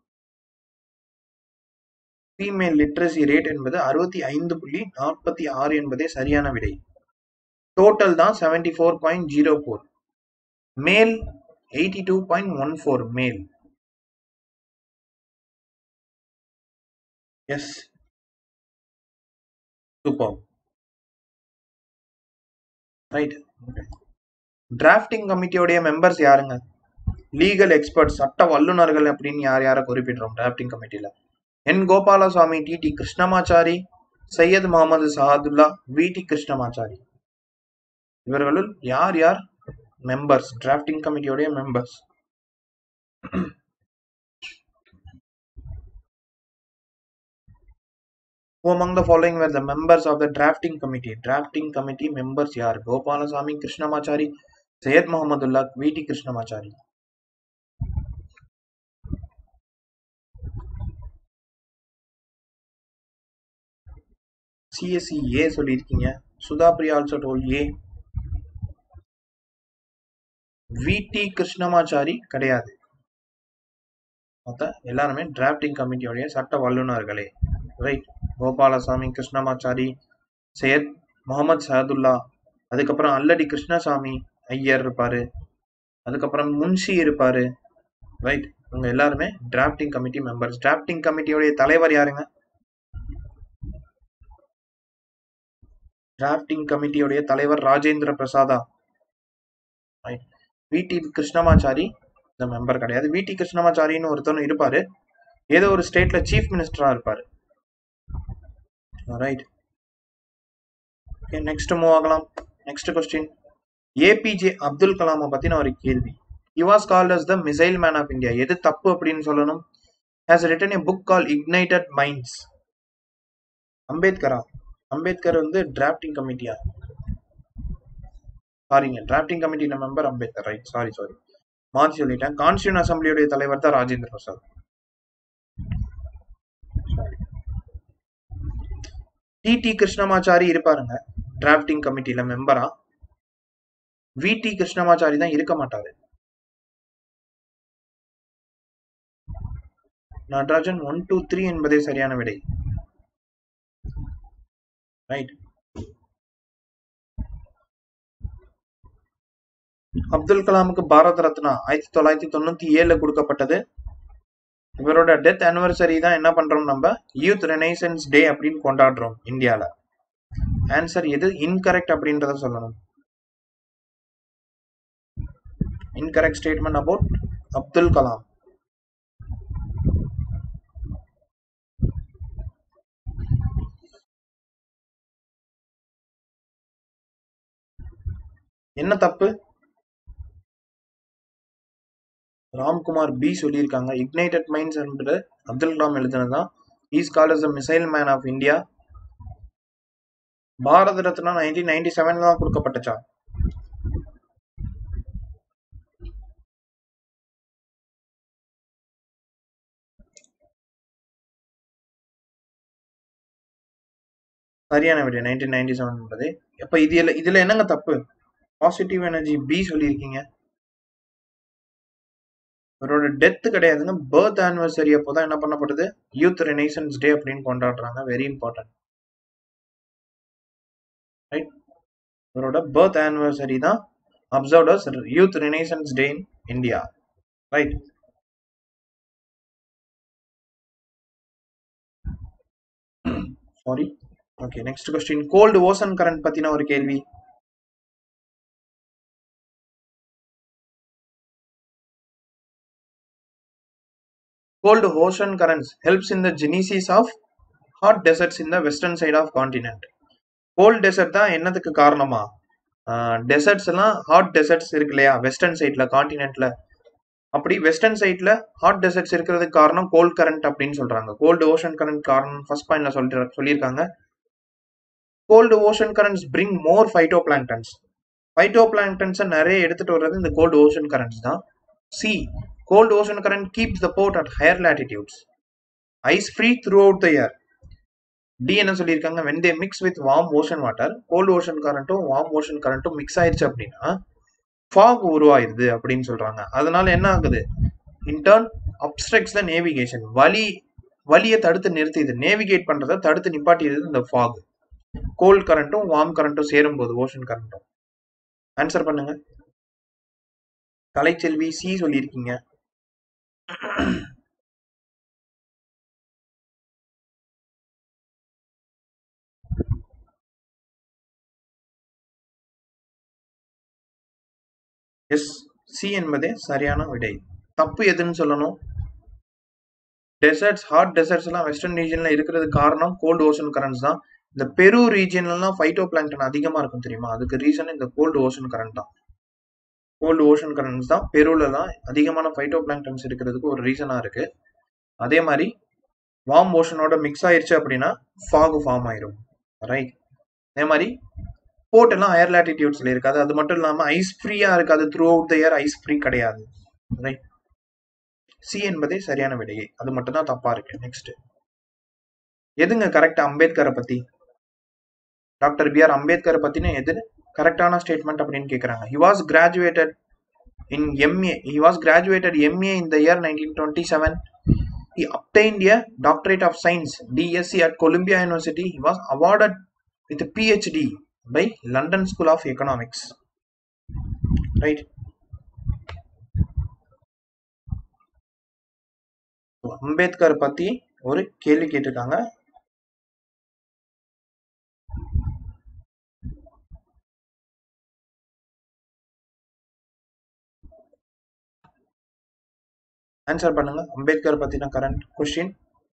ஃபீமேல் லிட்ரஸி ரேட் என்பது அறுபத்தி ஐந்து புள்ளி நாற்பத்தி ஆறு என்பதே சரியான விடை டோட்டல் தான் seventy four point zero four male eighty two point one four male yes super right drafting கமிட்டியோடைய மெம்பர்ஸ் யாருங்க லீகல் எக்ஸ்பர்ட்ஸ் சட்ட வல்லுநர்கள் அப்படின்னு யார் யாரை குறிப்பிடுறோம் டிராஃப்டிங் கமிட்டியில் N Gopalaswamy T T Krishnamachari Syed Mohammad Saadullah V T Krishnamachari இவர்களுள் யார் யார் மெம்பர்ஸ் டிராஃப்டிங் கமிட்டியோடைய members Who among the following were the members of the drafting committee? Drafting committee members யார் Gopalaswamy Krishnamachari Syed Mohammadullah V T Krishnamachari CSC A சொல்லியிருக்கீங்க சுதா பிரியா ஆல்சோ டோல் ஏ வி டி கிருஷ்ணமாச்சாரி கிடையாது மொத்த எல்லாருமே டிராஃப்டிங் கமிட்டியோடைய சட்ட வல்லுநர்களே ரைட் கோபாலசாமி கிருஷ்ணமாச்சாரி சையத் முகமது சஹதுல்லா அதுக்கப்புறம் அல்லடி கிருஷ்ணசாமி ஐயர் இருப்பாரு அதுக்கப்புறம் முன்ஷி இருப்பாரு ரைட் இவங்க எல்லாருமே டிராஃப்டிங் கமிட்டி மெம்பர்ஸ் டிராஃப்டிங் கமிட்டியோடைய தலைவர் யாருங்க டிராஃப்டிங் கமிட்டியோடைய தலைவர் ராஜேந்திர பிரசாதா ரைட் வி டி கிருஷ்ணமாச்சாரி இந்த மெம்பர் கிடையாது வி டி கிருஷ்ணமாச்சாரின்னு ஒருத்தனும் இருப்பாரு ஏதோ ஒரு ஸ்டேட்ல சீஃப் மினிஸ்டரா இருப்பாரு ரைட் ஓகே நெக்ஸ்ட் மூவ் ஆகலாம் நெக்ஸ்ட் கொஸ்டின் ஏபிஜே அப்துல் கலாமை பத்தின ஒரு கேள்வி he was called as the missile man of india எது தப்பு அப்படின்னு சொல்லணும் has written a book called ignited minds அம்பேத்கரா Ambedkar வந்து டிராஃப்டிங் கமிட்டியா சாரிங்க டிராஃப்டிங் கமிட்டியில member Ambedkar right sorry sorry மாத்தி சொல்லிட்டேன் கான்ஸ்டியூன் அசம்பிளியோடைய தலைவர் தான் ராஜேந்திர பிரசாத் டி டி கிருஷ்ணமாச்சாரி இருப்பாருங்க டிராஃப்டிங் கமிட்டியில மெம்பரா வி டி கிருஷ்ணமாச்சாரி தான் இருக்க மாட்டாரு நடராஜன் ஒன் டூ த்ரீ என்பதே சரியான விடை ரைட் அப்துல் கலாமுக்கு பாரத் ரத்னா ஆயிரத்தி தொள்ளாயிரத்தி தொண்ணூத்தி ஏழுல கொடுக்கப்பட்டது இவரோட டெத் அனிவர்சரி தான் என்ன பண்றோம் நம்ம யூத் ரெனைசன்ஸ் டே அப்படின்னு கொண்டாடுறோம் இந்தியால ஆன்சர் எது இன்கரெக்ட் அப்படின்றத சொல்லணும் incorrect statement about Abdul Kalam என்ன தப்பு ராம்குமார் பி சொல்லியிருக்காங்க இக்னைட்டட் மைண்ட்ஸ் என்பது அப்துல் கலாம் எழுதுனதுதான் is called as the missile man of India Bharat Ratna nineteen ninety செவன்ல தான் கொடுக்கப்பட்டுச்சா சரியான விட நைன்டீன் நைன்டி செவன் என்பது அப்ப இது இதுல இதுல என்னங்க தப்பு பாசிட்டிவ் எனர்ஜி பி சொல்லியிருக்கீங்க அவரோட டெத் கிடையாதுங்க பர்த் ஆனிவர்சரி அப்போதான் என்ன பண்ணப்படுது யூத் ரெனைசன்ஸ் டே அப்படின்னு கொண்டாடுறாங்க வெரி இம்பார்ட்டன்ட் ரைட் இவரோட பர்த் ஆனிவர்சரி தான் observe as youth renaissance day in India right sorry okay next question cold ocean current பத்தின ஒரு கேள்வி cold ocean currents helps in the genesis of hot deserts in the western side of continent cold desert தான் என்னதுக்கு காரணமா டெசர்ட்ஸ் எல்லாம் ஹாட் டெசர்ட்ஸ் இருக்கு இல்லையா வெஸ்டர்ன் சைட்ல காண்டினென்ட்ல அப்படி வெஸ்டர்ன் சைட்ல ஹாட் டெசர்ட்ஸ் இருக்கிறதுக்கு காரணம் கோல்ட் கரண்ட் அப்படின்னு சொல்றாங்க கோல்டு ஓஷன் கரண்ட் காரணம் ஃபர்ஸ்ட் பாயிண்ட்ல சொல்ற சொல்லியிருக்காங்க cold ocean currents bring more phytoplanktons ஃபைட்டோ பிளாங்டன்ஸை நிறைய எடுத்துட்டு வர்றது இந்த கோல்டு ஓஷன் கரண்ட்ஸ் தான் C cold ocean current keeps the port at higher latitudes ice free throughout the year D என்ன சொல்லியிருக்காங்க when they mix with warm ocean water cold ocean currentடும் warm ocean currentடும் mix ஆயிருச்சு அப்படின்னா fog உருவாயிருது அப்படின்னு சொல்றாங்க அதனால என்ன ஆகுது in turn obstructs the navigation வலி வலியை தடுத்து நிறுத்திது நேவிகேட் பண்றதை தடுத்து நிப்பாட்டிடுது இந்த ஃபாக் கோல்ட் கரண்ட்டும் வார்ம் கரண்ட்டும் சேரும் போது ஓஷன் கரண்ட்டும் ஆன்சர் பண்ணுங்க கலைச்செல்வி சி சொல்லியிருக்கீங்க எஸ் சி என்பதே சரியான விடை தப்பு எதுன்னு சொல்லணும் டெசர்ட்ஸ் ஹாட் டெசர்ட்ஸ் எல்லாம் வெஸ்டர்ன் ரீஜன்ல இருக்கிறது காரணம் கோல்டு ஓஷன் கரண்ட்ஸ் தான் இந்த பெரு ரீஜன்லாம் ஃபைட்டோ பிளாங்டன் அதிகமா இருக்கும் தெரியுமா அதுக்கு ரீசன் இந்த கோல்டு ஓஷன் கரண்ட் தான் கோல்டு ஓஷன் கரண்ட்ஸ் தான் பெருலலாம் அதிகமான ஃபைட்டோ பிளாங்டன்ஸ் இருக்கிறதுக்கு ஒரு ரீசனா இருக்கு அதே மாதிரி வார்ம் ஓஷனோட மிக்ஸ் ஆயிருச்சு அப்படின்னா ஃபாகு ஃபார்ம் ஆயிரும் ரைட் அதே மாதிரி போர்ட் எல்லாம் ஹையர் லாட்டிடியூட்ஸ்ல இருக்காது அது மட்டும் இல்லாம ஐஸ் ஃப்ரீயா இருக்காது throughout the year ice free கிடையாது ரைட் சி என்பதே சரியான விடையே அது மட்டும் தான் தப்பா இருக்கு நெக்ஸ்ட் எதுங்க கரெக்ட் அம்பேத்கரை பத்தி டாக்டர் பி ஆர் அம்பேத்கரை பத்தின எது கரெக்டான ஸ்டேட்மெண்ட் அப்படின்னு கேக்குறாங்க he was graduated in MA he was graduated MA in the year nineteen twenty seven He obtained a doctorate of science DSc at Columbia University. He was awarded with a PhD by London School of Economics. Right. So, Ambedkar பத்தி ஒரு கேள்வி கேட்டிருக்காங்க ஆன்சர் பண்ணுங்க அம்பேத்கர் பத்தின கரண்ட் கொஸ்டின்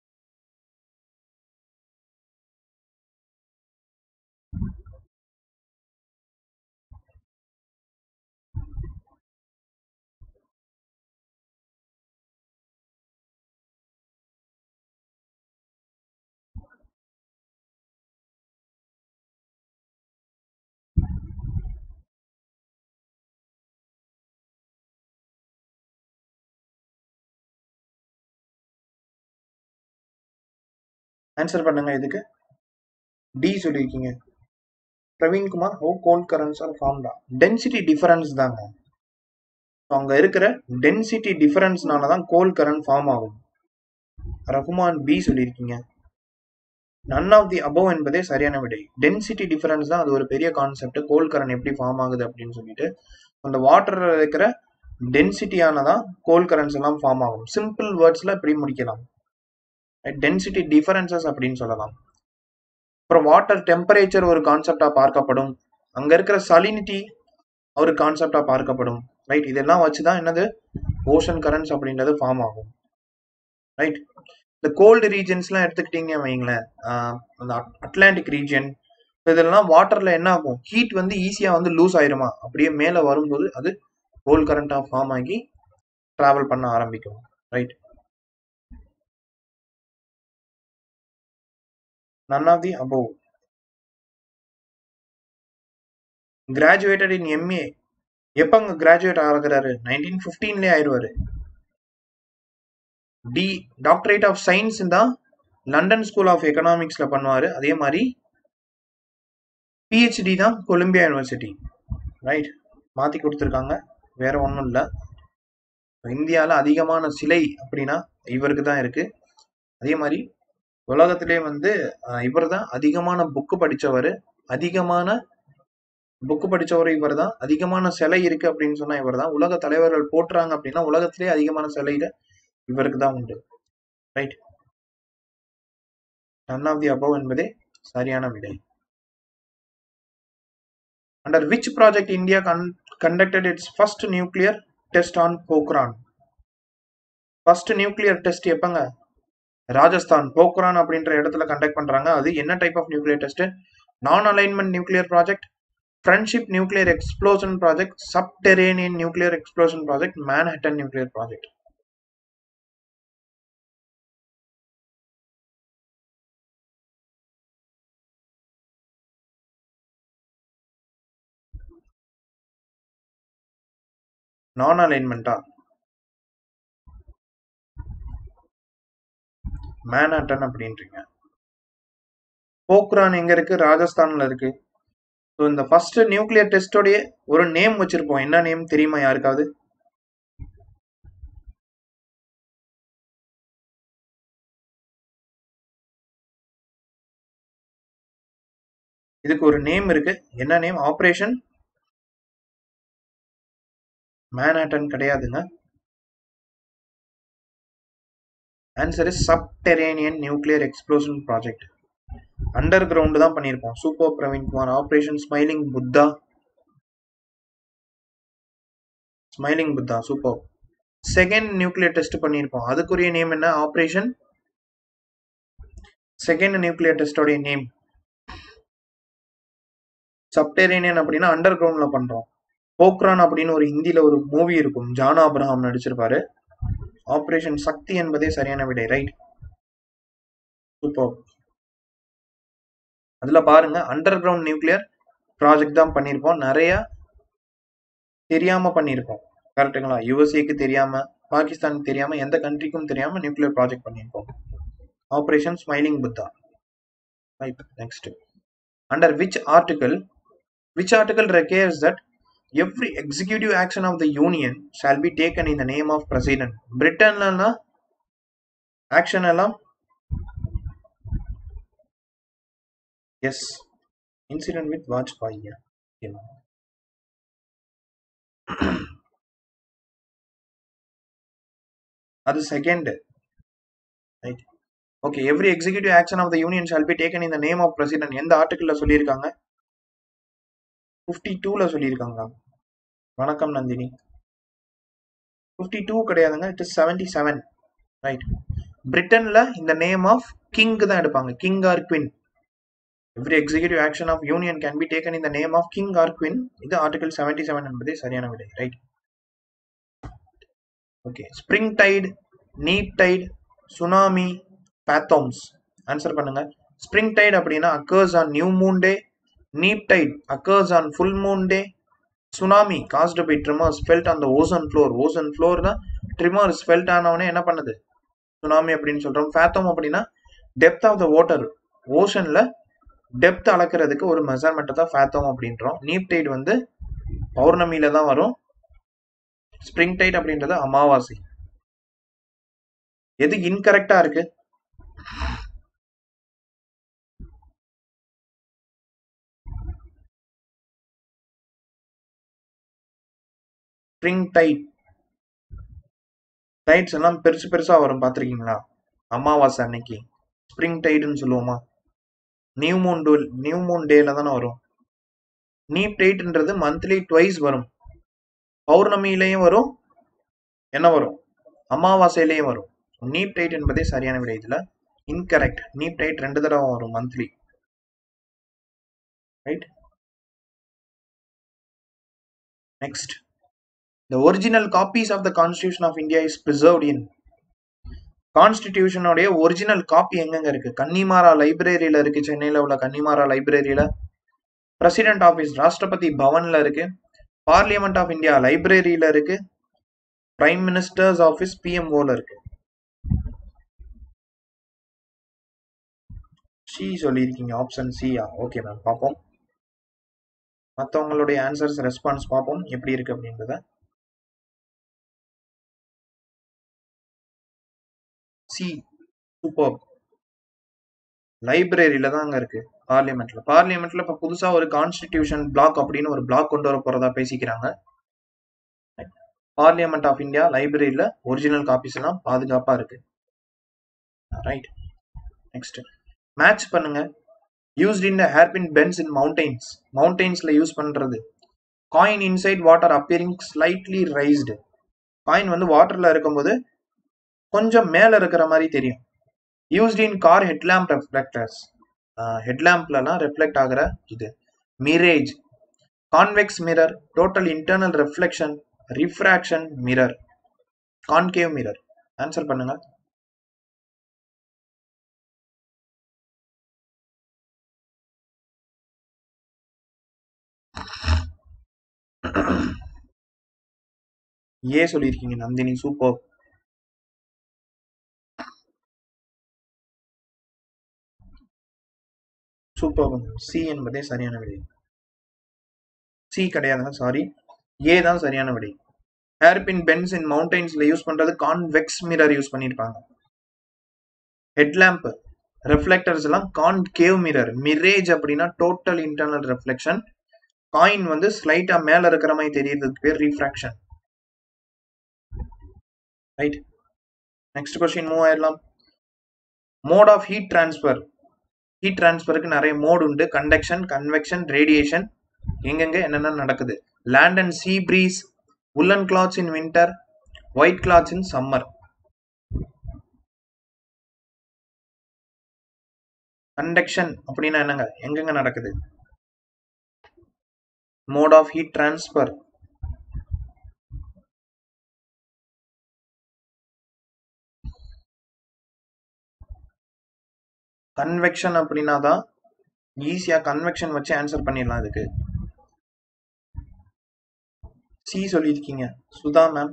ஆன்சர் பண்ணுங்க இதுக்கு டி சொல்லியிருக்கீங்க Praveenkumar how cold currents are ஃபார்ம்டா டென்சிட்டி டிஃபரன்ஸ் தாங்க அங்க இருக்கிற டென்சிட்டி டிஃபரன்ஸ்னால தான் கோல்ட் கரண்ட் ஃபார்ம் ஆகும் ரகுமான் பி சொல்லியிருக்கீங்க நன் ஆஃப் தி அபவ் என்பதே சரியான விடை டென்சிட்டி டிஃபரன்ஸ் தான் அது ஒரு பெரிய கான்செப்ட் கோல்ட் கரண்ட் எப்படி ஃபார்ம் ஆகுது அப்படின்னு சொல்லிட்டு அந்த வாட்டர்ல இருக்கிற டென்சிட்டியானதான் கோல்ட் கரண்ட்ஸ் எல்லாம் ஃபார்ம் ஆகும் சிம்பிள் வேர்ட்ஸ்ல இப்படி முடிக்கலாம் டென்சிட்டி டிஃபரன்சஸ் அப்படின்னு சொல்லலாம் அப்புறம் வாட்டர் டெம்பரேச்சர் ஒரு கான்செப்டா பார்க்கப்படும் அங்க இருக்கிற சலினிட்டி ஒரு கான்செப்டா பார்க்கப்படும் ரைட் இதெல்லாம் வச்சுதான் என்னது ஓஷன் கரண்ட்ஸ் அப்படின்றது ஃபார்ம் ஆகும் ரைட் இந்த கோல்டு ரீஜன்ஸ்லாம் எடுத்துக்கிட்டீங்க வைங்களேன் அந்த அட்லாண்டிக் ரீஜன் இதெல்லாம் வாட்டர்ல என்ன ஆகும் ஹீட் வந்து ஈஸியா வந்து லூஸ் ஆயிருமா அப்படியே மேல வரும்போது அது கோல்ட் கரண்டா ஃபார்ம் ஆகி டிராவல் பண்ண ஆரம்பிக்கும் right none of the above graduated in MA எப்பங்க கிராஜுவேட் ஆகிறாரு நைன்டீன் ஃபிஃப்டீன்லேயே ஆயிடுவாரு டி டாக்டரேட் ஆஃப் சயின்ஸ் தான் லண்டன் ஸ்கூல் ஆஃப் எக்கனாமிக்ஸ்ல பண்ணுவாரு அதே மாதிரி பிஹெச்டி தான் கொலம்பியா யூனிவர்சிட்டி ரைட் மாத்தி கொடுத்துருக்காங்க வேற ஒன்றும் இல்லை இந்தியாவில் அதிகமான சிலை அப்படின்னா இவருக்கு தான் இருக்கு அதே மாதிரி உலகத்திலே வந்து இவர் தான் அதிகமான புக்கு படிச்சவர் அதிகமான புக்கு படிச்சவர் இவர் தான் அதிகமான சிலை இருக்கு அப்படின்னு சொன்னா இவர் தான் உலக தலைவர்கள் போட்டுறாங்க அப்படின்னா உலகத்திலே அதிகமான சிலையில இவருக்கு தான் உண்டு right none of the above என்பதே சரியான விடை under which project India conducted its first nuclear test on Pokhran first nuclear test எப்பங்க ராஜஸ்தான் போக்ரான் அப்படின்ற இடத்துல கண்டக்ட் பண்றாங்க அது என்ன type of nuclear test non alignment nuclear project friendship nuclear explosion project subterranean nuclear explosion project Manhattan nuclear project non அலைன்மெண்டா மேன்ஹட்டன் அப்படின்றீங்க போக்ரான் எங்க இருக்கு ராஜஸ்தான்ல இருக்கு ஸோ இந்த ஃபர்ஸ்ட் நியூக்ளியர் டெஸ்டோடைய ஒரு நேம் வச்சிருப்போம் என்ன நேம் தெரியுமா யாருக்காவது இதுக்கு ஒரு நேம் இருக்கு என்ன நேம் ஆபரேஷன் மேன்ஹட்டன் கிடையாதுங்க answer is subterranean nuclear explosion project underground தான் பண்ணியிருப்போம் super Praveen Kumar operation smiling Buddha smiling Buddha super second nuclear test பண்ணியிருப்போம் அதுக்குரிய நேம் என்ன ஆப்ரேஷன் செகண்ட் நியூக்ளியர் டெஸ்டோடைய நேம் சப்டேரேனியன் அப்படின்னா அண்டர் கிரவுண்ட்ல பண்றோம் போக்ரான் அப்படின்னு ஒரு ஹிந்தில ஒரு மூவி இருக்கும் ஜானா அப்ரஹாம் நடிச்சிருப்பாரு ஆபரேஷன் சக்தி என்பதே சரியான விடை ரைட் சூப்பர் அதுல பாருங்க அண்டர் கிரவுண்ட் நியூக்ளியர் ப்ராஜெக்ட் தான் பண்ணியிருப்போம் நிறைய தெரியாம பண்ணியிருப்போம் கரெக்டுங்களா யுஎஸ்ஏக்கு தெரியாம பாகிஸ்தானுக்கு தெரியாம எந்த கண்ட்ரிக்கும் தெரியாம நியூக்ளியர் ப்ராஜெக்ட் பண்ணியிருப்போம் operation smiling Buddha right next under which article which article requires that every executive action of the union shall be taken in the name of president பிரிட்டன்லனா ஆக்ஷன் எல்லாம் எஸ் இன்சிடென்ட் வித் வாஜ்பாய் அது second right okay every executive action of the union shall be taken in the name of president எந்த ஆர்டிகல்ல சொல்லியிருக்காங்க ஃபிஃப்டி டூல சொல்லியிருக்காங்க வணக்கம் நந்தினி ஃபிஃப்டி டூ கிடையாதுங்க it is seventy seven right பிரிட்டன்ல இந்த நேம் ஆஃப் கிங் தான் எடுப்பாங்க king or queen every executive action of union can be taken in the name of king or குவின் இது ஆர்டிகல் செவன்டி செவன் என்பதே சரியான விடை right okay spring tide neap tide tsunami fathoms answer பண்ணுங்க ஸ்ப்ரிங் டைட் அப்படின்னா occurs on new moon day neap tide occurs on full moon day tsunami caused by tremors felt on the ocean floor ocean floor தான் ட்ரிமர்ஸ் ஃபெல்ட் ஆனவனே என்ன பண்ணுது சுனாமி அப்படின்னு சொல்றோம் ஃபேத்தோம் அப்படின்னா டெப்த் ஆஃப் த வாட்டர் ஓஷன்ல டெப்த் அளக்கிறதுக்கு ஒரு மெஷர்மெண்ட் தான் ஃபேத்தோம் அப்படின்றோம் நீப் டைட் வந்து பௌர்ணமியில தான் வரும் ஸ்ப்ரிங் டைட் அப்படின்றது அமாவாசை எது இன்கரெக்டா இருக்கு ஸ்ப்ரிங் டைட் டைட்ஸ் எல்லாம் பெருசு பெருசா வரும் பார்த்துருக்கீங்களா அமாவாசை அன்னைக்கு ஸ்ப்ரிங் டைடுன்னு சொல்லுவோமா new moon to new moon டேல தானே வரும் நீப் டைட்ன்றது மந்த்லி ட்வைஸ் வரும் பௌர்ணமியிலையும் வரும் என்ன வரும் அமாவாசையிலையும் வரும் நீப் டைட் என்பதே சரியான விடை இதுல இன்கரெக்ட் நீப் டைட் ரெண்டு தடவை வரும் monthly right next The original copies of the Constitution of India is preserved in கான்ஸ்டிடியூஷனோடைய ஒரிஜினல் காப்பி எங்கெங்க இருக்கு கன்னிமாரா லைப்ரரியில இருக்கு சென்னையில உள்ள கன்னிமாரா லைப்ரரியில பிரசிடென்ட் ஆபீஸ் ராஷ்டிரபதி பவன்ல இருக்கு பார்லிமெண்ட் ஆஃப் இந்தியா லைப்ரரியில இருக்கு பிரைம் மினிஸ்டர்ஸ் ஆஃபீஸ் பிஎம்ஓல இருக்கு சி சொல்லியிருக்கீங்க ஆப்ஷன் சியா ஓகே மேம் பார்ப்போம் மற்றவங்களுடைய ஆன்சர்ஸ் ரெஸ்பான்ஸ் பார்ப்போம் எப்படி இருக்கு அப்படின்றத சி சூப்பர் லைப்ரரியில தான் அங்க இருக்கு பார்லிமெண்ட்ல பார்லிமெண்ட்ல இப்ப புதுசா ஒரு கான்ஸ்டிடியூஷன் பிளாக் அப்படின்னு ஒரு பிளாக் கொண்டு வர போறதா பேசிக்கிறாங்க பார்லிமெண்ட் ஆஃப் இந்தியா லைப்ரரியில ஒரிஜினல் காப்பீஸ் எல்லாம் பாதுகாப்பா இருக்கு ரைட் நெக்ஸ்ட் மேட்ச் பண்ணுங்க used in hairpin bends in mountains மவுண்டைன்ஸ்ல யூஸ் பண்றது coin inside water appearing slightly raised coin வந்து வாட்டர்ல இருக்கும்போது கொஞ்சம் மேல இருக்கிற மாதிரி தெரியும் used in car headlamp reflectors ஹெட்லாம்ப்லலாம் ரெஃப்ளெக்ட் ஆகிற இது mirage convex mirror total internal reflection refraction mirror concave mirror answer பண்ணுங்க ஏ சொல்லியிருக்கீங்க நந்தினி சூப்பர் சூப்பர் சி என்பதே சரியான விடை சி கிடையாதுங்க சாரி ஏ தான் சரியான விடை ஹேர்பின் பென்ஸ் இன் மவுண்டைன்ஸ்ல யூஸ் பண்றது கான்வெக்ஸ் மிரர் யூஸ் பண்ணிருப்பாங்க ஹெட்லாம்ப் ரெஃப்ளெக்டர்ஸ் எல்லாம் கான் கேவ் மிரர் மிரேஜ் அப்படின்னா டோட்டல் இன்டர்னல் ரெஃப்ளெக்ஷன் காயின் வந்து ஸ்லைட்டா மேல இருக்கிற மாதிரி தெரியறதுக்கு பேர் refraction right next question move ஆயிடலாம் mode of heat transfer heat டிரான்ஸ்ஃபருக்கு நிறைய மோட் உண்டு கண்டக்ஷன் கன்வெக்ஷன் ரேடியேஷன் எங்கெங்க என்னென்ன நடக்குது land and sea breeze woollen clothes in winter white clothes in summer conduction அப்படின்னா என்னங்க எங்கெங்க நடக்குது mode of heat transfer convection அப்படின்னா தான் ஈஸியா கன்வெக்ஷன் வச்சு ஆன்சர் பண்ணிடலாம் இதுக்கு சி சொல்லியிருக்கீங்க சுதா மேம்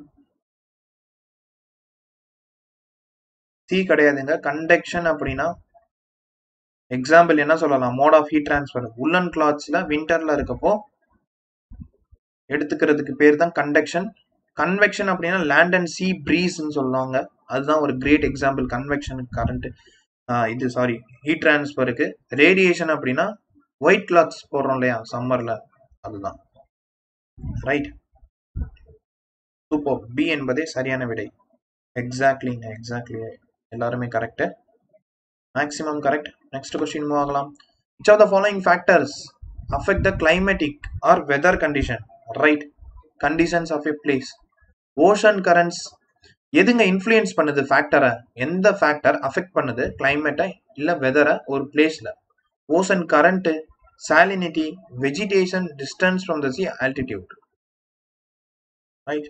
சி கிடையாதுங்க கண்டக்ஷன் அப்படின்னா எக்ஸாம்பிள் என்ன சொல்லலாம் மோட் ஆஃப் ஹீட் டிரான்ஸ்ஃபர் உள்ளன் கிளாத்ஸ்ல விண்டர்ல இருக்கப்போ எடுத்துக்கிறதுக்கு பேர் தான் கண்டக்ஷன் கன்வெக்ஷன் அப்படின்னா லேண்ட் அண்ட் சி ப்ரீஸ்ன்னு சொல்லுவாங்க அதுதான் ஒரு கிரேட் எக்ஸாம்பிள் கன்வெக்ஷனுக்கு கரண்ட் இது சாரி ஹீட் டிரான்ஸ்ஃபருக்கு ரேடியேஷன் அப்படின்னா ஒயிட் கிளாத்ஸ் போடுறோம் இல்லையா சம்மர்ல அதுதான் ரைட் சூப்பர் பி என்பதே சரியான விடை எக்ஸாக்ட்லிங்க எக்ஸாக்ட்லி எல்லாருமே correct maximum correct next question move ஆகலாம் which of the following factors affect the climatic or weather condition right conditions of a place ocean currents எதுங்க இன்ஃப்ளூயன்ஸ் பண்ணுது ஃபேக்டரை எந்த ஃபேக்டர் அஃபெக்ட் பண்ணுது கிளைமேட்டை இல்லை வெதரை ஒரு பிளேஸில் ocean current salinity vegetation distance from the sea altitude right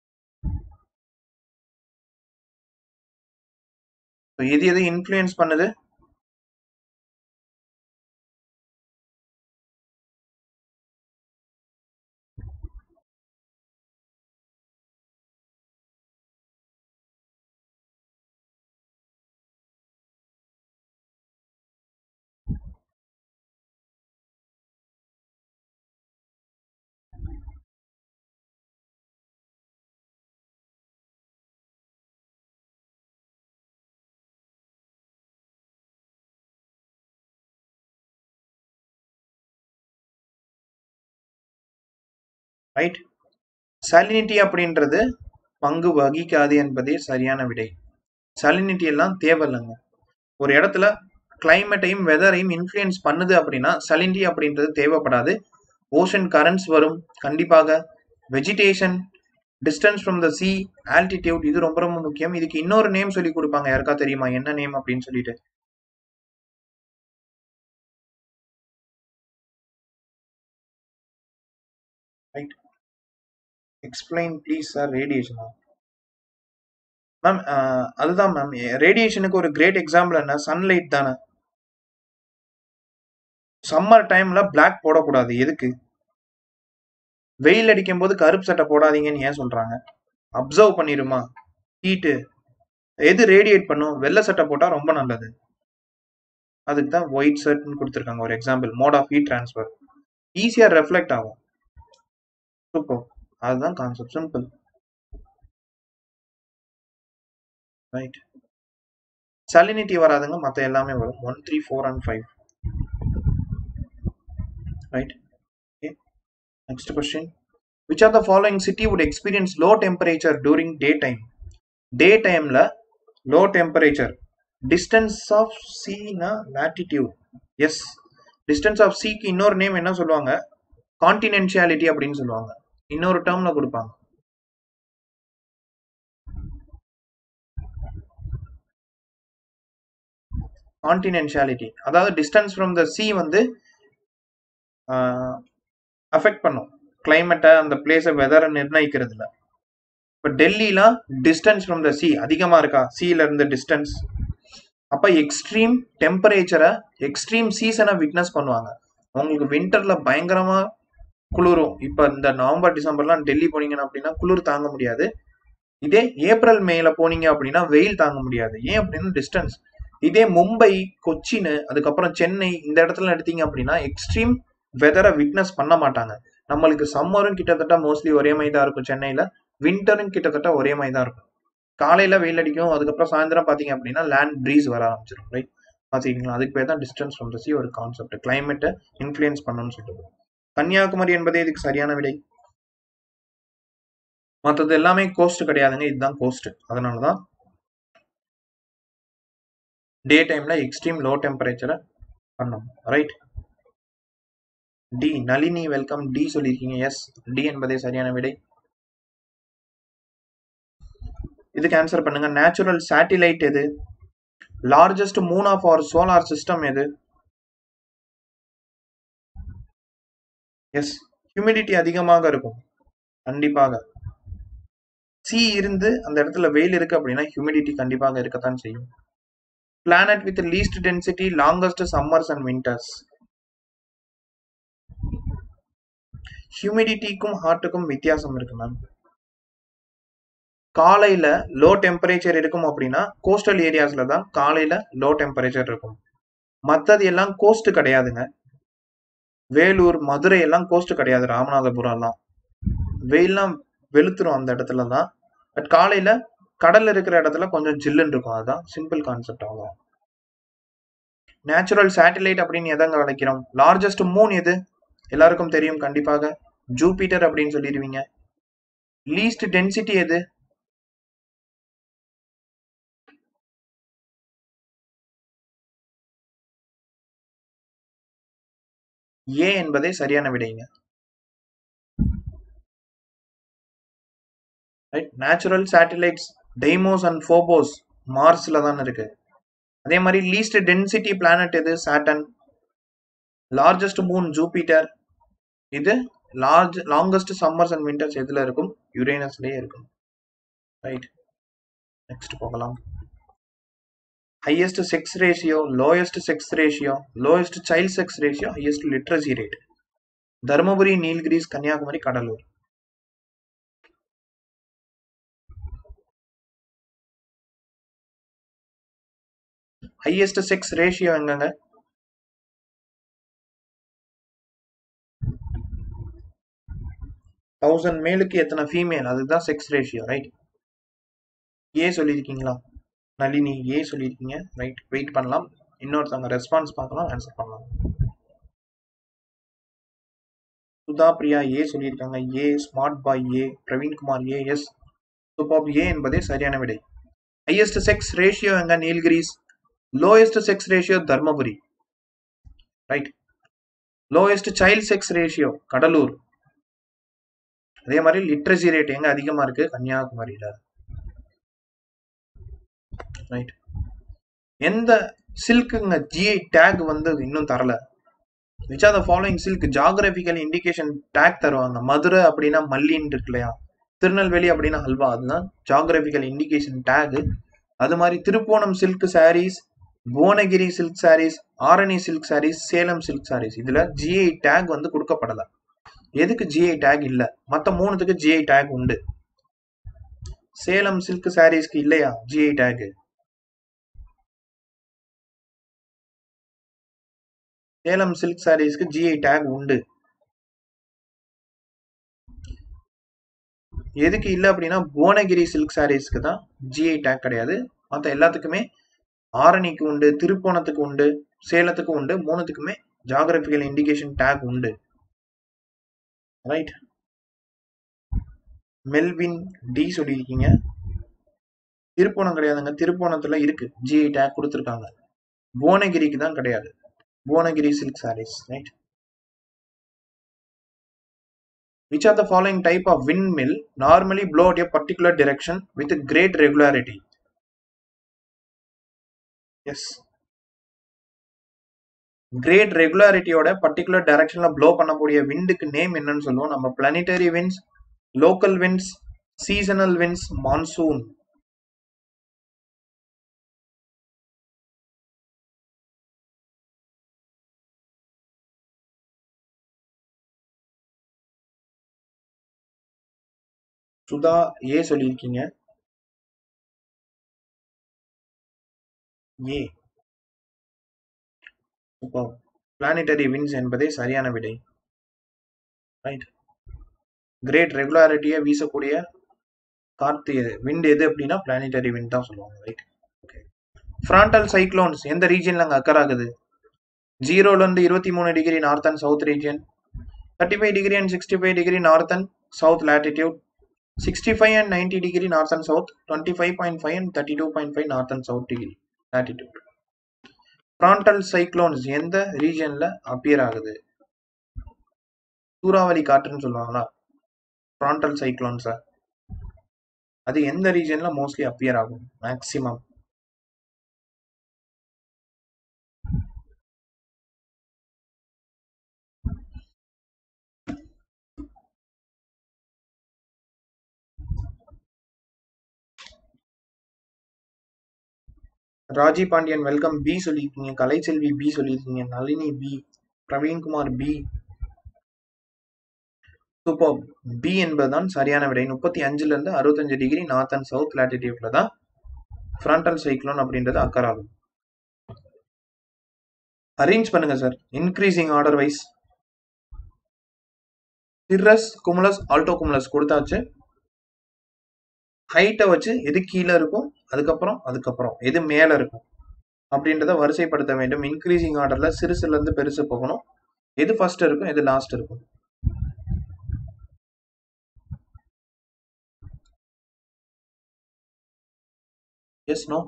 எது எது இன்ஃப்ளூயன்ஸ் பண்ணுது ரைட் சலினிட்டி அப்படின்றது பங்கு வகிக்காது என்பதே சரியான விடை சலினிட்டி எல்லாம் தேவையில்லைங்க ஒரு இடத்துல கிளைமேட்டையும் வெதரையும் இன்ஃப்ளூயன்ஸ் பண்ணுது அப்படின்னா சலினிட்டி அப்படின்றது தேவைப்படாது ஓஷன் கரண்ட்ஸ் வரும் கண்டிப்பாக vegetation distance from the sea altitude இது ரொம்ப ரொம்ப முக்கியம் இதுக்கு இன்னொரு நேம் சொல்லி கொடுப்பாங்க யாருக்கா தெரியுமா என்ன நேம் அப்படின்னு சொல்லிட்டு ரைட் எக்ஸ்பிளைன் ப்ளீஸ் சார் ரேடியேஷனா மேம் அதுதான் மேம் ரேடியேஷனுக்கு ஒரு கிரேட் எக்ஸாம்பிள் என்ன சன்லைட் தானே சம்மர் டைம்ல பிளாக் போடக்கூடாது எதுக்கு வெயில் அடிக்கும் போது கருப்பு சட்டை போடாதீங்கன்னு ஏன் சொல்றாங்க அப்சர்வ் பண்ணிருமா ஹீட்டு எது ரேடியேட் பண்ணும் வெள்ளை சட்டை போட்டா ரொம்ப நல்லது அதுக்கு தான் ஒயிட் ஷர்ட்னு கொடுத்துருக்காங்க ஒரு example mode of heat transfer ஈஸியா ரெஃப்ளெக்ட் ஆகும் சூப்பர் அதுதான் கான்செப்ட் சிம்பிள் ரைட் சலினிட்டி வராதுங்க மற்ற எல்லாமே வரும் one three four and five right okay next question which are the following city would experience low temperature during day time day டைம்ல low temperature distance of China latitude yes distance of சிக்கு இன்னொரு நேம் என்ன சொல்லுவாங்க கான்டினென்ஷியாலிட்டி அப்படின்னு சொல்லுவாங்க இன்னொரு டேர்ம்ல கொடுப்பாங்க கான்டினென்ஷியாலிட்டி அதாவது டிஸ்டன்ஸ் ஃப்ரம் த சி வந்து அஃபெக்ட் பண்ணும் கிளைமேட்டை அந்த பிளேஸை வெதரை நிர்ணயிக்கிறதுல இப்போ டெல்லிலாம் டிஸ்டன்ஸ் ஃப்ரம் த சி அதிகமாக இருக்கா சீல இருந்து டிஸ்டன்ஸ் அப்போ எக்ஸ்ட்ரீம் டெம்பரேச்சரை எக்ஸ்ட்ரீம் சீசனை விட்னஸ் பண்ணுவாங்க உங்களுக்கு வின்டர்ல பயங்கரமா குளிரும் இப்போ இந்த நவம்பர் டிசம்பர்லாம் டெல்லி போனீங்கன்னா அப்படின்னா குளிர் தாங்க முடியாது இதே ஏப்ரல் மேல போனீங்க அப்படின்னா வெயில் தாங்க முடியாது ஏன் அப்படின்னா டிஸ்டன்ஸ் இதே மும்பை கொச்சின் அதுக்கப்புறம் சென்னை இந்த இடத்துல எடுத்தீங்க அப்படின்னா எக்ஸ்ட்ரீம் வெதரை விட்னஸ் பண்ண மாட்டாங்க நம்மளுக்கு சம்மரும் கிட்டத்தட்ட மோஸ்ட்லி ஒரே மாதிரி தான் இருக்கும் சென்னையில வின்டரும் கிட்டத்தட்ட ஒரே மாதிரி தான் இருக்கும் காலையில வெயில் அடிக்கும் அதுக்கப்புறம் சாயந்தரம் பாத்தீங்க அப்படின்னா லேண்ட் ப்ரீஸ் வர ஆரம்பிச்சிடும் ரைட் பாத்தீங்களா அதுக்கு பேர் தான் டிஸ்டன்ஸ் ஃப்ரம் த சி ஒரு கான்செப்ட் கிளைமேட்டை இன்ஃப்ளூயன்ஸ் பண்ணணும்னு சொல்லிட்டு கன்னியாகுமரி என்பதே இதுக்கு சரியான விடை மற்றது எல்லாமே கோஸ்ட் கிடையாதுங்க இதுதான் கோஸ்ட் அதனாலதான் டே டைம்ல எக்ஸ்ட்ரீம் லோ டெம்பரேச்சரை பண்ணும் right D Nalini welcome D சொல்லியிருக்கீங்க எஸ் டி என்பதே சரியான விடை இதுக்கு ஆன்சர் பண்ணுங்க நேச்சுரல் சேட்டிலைட் எது largest moon of our solar system எது எஸ் ஹியூமிடிட்டி அதிகமாக இருக்கும் கண்டிப்பாக சி இருந்து அந்த இடத்துல வெயில் இருக்கு அப்படின்னா ஹியூமிடிட்டி கண்டிப்பாக இருக்கத்தான் செய்யும் planet with least density longest summers and winters ஹியூமிடிட்டிக்கும் ஹார்ட்டுக்கும் வித்தியாசம் இருக்கு மேம் காலையில லோ டெம்பரேச்சர் இருக்கும் அப்படின்னா கோஸ்டல் ஏரியாஸ்ல தான் காலையில லோ டெம்பரேச்சர் இருக்கும் மத்தது எல்லாம் கோஸ்ட் கிடையாதுங்க வேலூர் மதுரை எல்லாம் கோஸ்ட் கிடையாது ராமநாதபுரம் எல்லாம் வெயில்லாம் வெளுத்துரும் அந்த இடத்துல தான் பட் காலையில கடல் இருக்கிற இடத்துல கொஞ்சம் ஜில்லுன்னு இருக்கும் அதுதான் சிம்பிள் கான்செப்ட் அவ்வளோ நேச்சுரல் சேட்டலைட் அப்படின்னு எதங்க அழைக்கிறோம் லார்ஜஸ்ட் மூன் எது எல்லாருக்கும் தெரியும் கண்டிப்பாக ஜூபிட்டர் அப்படின்னு சொல்லிடுவீங்க லீஸ்ட் டென்சிட்டி எது ஏ என்பதே சரியான விடைங்க right natural satellites Deimos and Phobos மார்ஸ்ல தான் இருக்கு அதே மாதிரி லீஸ்ட் டென்சிட்டி பிளானட் எது சாட்டன் லார்ஜஸ்ட் மூன் ஜூபிட்டர் இது large longest summers and winters எதுல இருக்கும் யுரேனஸ்லயே இருக்கும் ரைட் நெக்ஸ்ட் போகலாம் highest sex ratio lowest sex ratio lowest child sex ratio highest literacy rate Dharmapuri Nilgiris Kanyakumari Cuddalore highest sex ratio எங்கங்க தௌசண்ட் மேலுக்கு எத்தனை ஃபீமேல் அதுதான் செக்ஸ் ரேஷியோ ரைட் ஏ சொல்லியிருக்கீங்களா நளினி ஏ சொல்லியிருக்கீங்க ரைட் வெயிட் பண்ணலாம் இன்னொருத்தவங்க ரெஸ்பான்ஸ் பார்க்கலாம் ஆன்சர் பண்ணலாம் சுதா பிரியா ஏ சொல்லியிருக்காங்க A smart boy A Praveenkumar A yes super A என்பதே சரியான விடை ஹையஸ்ட் செக்ஸ் ரேஷியோ எங்க Nilgiris lowest sex ratio Dharmapuri right lowest child sex ratio Cuddalore அதே மாதிரி லிட்ரஸி ரேட் எங்க அதிகமா இருக்கு கன்னியாகுமரியில ரைட் எந்த சில்க்குங்க ஜிஐ டேக் வந்து இன்னும் தரல which are the following silk geographical indication tag தருவாங்க மதுரை அப்படின்னா மல்லின்னு இருக்கு இல்லையா திருநெல்வேலி அப்படின்னா ஹல்வா அதுதான் ஜாகிரபிக்கல் இண்டிகேஷன் டேக் அது மாதிரி Thiruponam silk saris Bhuvanagiri silk saris Arani silk saris Salem silk saris இதுல ஜிஐ டேக் வந்து கொடுக்கப்படல எதுக்கு ஜிஐ டேக் இல்ல மத்த மூணுத்துக்கு ஜிஐ டேக் உண்டு சேலம் சில்க் சாரீஸ்க்கு இல்லையா ஜிஐ டேக் சேலம் சில்க் சாரீஸ்க்கு ஜிஐ டேக் உண்டு எதுக்கு இல்லை அப்படின்னா புவனகிரி சில்க் சாரீஸ்க்கு தான் ஜிஐ டேக் கிடையாது மற்ற எல்லாத்துக்குமே ஆரணிக்கு உண்டு திருப்போணத்துக்கு உண்டு சேலத்துக்கு உண்டு மூணுத்துக்குமே ஜாகிரபிக்கல் இண்டிகேஷன் டேக் உண்டு ரைட் மெல்வின் டி சொல்லியிருக்கீங்க திருப்போணம் கிடையாதுங்க திருப்போணத்துல இருக்கு ஜிஐ டேக் கொடுத்துருக்காங்க புவனகிரிக்கு தான் கிடையாது Bhuvanagiri silk saris right Which are the following type of windmill normally blow at a particular direction with great regularity? Yes. Great ரெகுலாரிட்டியோட பர்டிகுலர் டைரக்ஷன்ல ப்ளோ பண்ணக்கூடிய விண்டுக்கு நேம் என்னன்னு சொல்லுவோம் நம்ம planetary winds local winds seasonal winds monsoon Sudha A சொல்லியிருக்கீங்க ஏ இப்போ பிளானிட்டரி விண்ட்ஸ் என்பதே சரியான விடை ரைட் கிரேட் ரெகுலாரிட்டியை வீசக்கூடிய காற்று எது விண்ட் எது அப்படின்னா பிளானிட்டரி விண்ட் தான் சொல்லுவாங்க ரைட் ஓகே ஃப்ராண்டல் சைக்ளோன்ஸ் எந்த ரீஜன்ல அங்கே அக்கர் ஆகுது ஜீரோல இருந்து இருபத்தி மூணு degree north and south region thirty five degree and sixty five degree north and south latitude 65 and 90 degree north and south 25.5 and 32.5 north and south degree latitude frontal cyclones எந்த ரீஜன்ல அப்பியர் ஆகுது சூறாவளி காற்றுன்னு சொல்லுவாங்களா frontal cyclones அது எந்த ரீஜன்ல மோஸ்ட்லி அப்பியர் ஆகும் maximum Raji Pandian welcome B சொல்லியிருக்கீங்க கலைச்செல்வி பி சொல்லியிருக்கீங்க Nalini B Praveenkumar B super B என்பதுதான் சரியான விடை முப்பத்தி அஞ்சுல இருந்து அறுபத்தஞ்சு டிகிரி நார்த் அண்ட் சவுத் லாட்டிடியூட்ல தான் ஃப்ரண்டல் சைக்ளோன் அப்படின்றது அக்கர் ஆகும் அரேஞ்ச் பண்ணுங்க sir increasing order wise cirrus cumulus alto cumulus கொடுத்தாச்சு ஹைட்டை வச்சு எது கீழே இருக்கும் அதுக்கப்புறம் அதுக்கப்புறம் எது மேலே இருக்கும் அப்படின்றத வரிசைப்படுத்த வேண்டும் இன்க்ரீசிங் ஆர்டர்ல சிறுசுல இருந்து பெருசு போகணும் எது ஃபர்ஸ்ட் இருக்கும் எது லாஸ்ட் இருக்கும் எஸ் நோ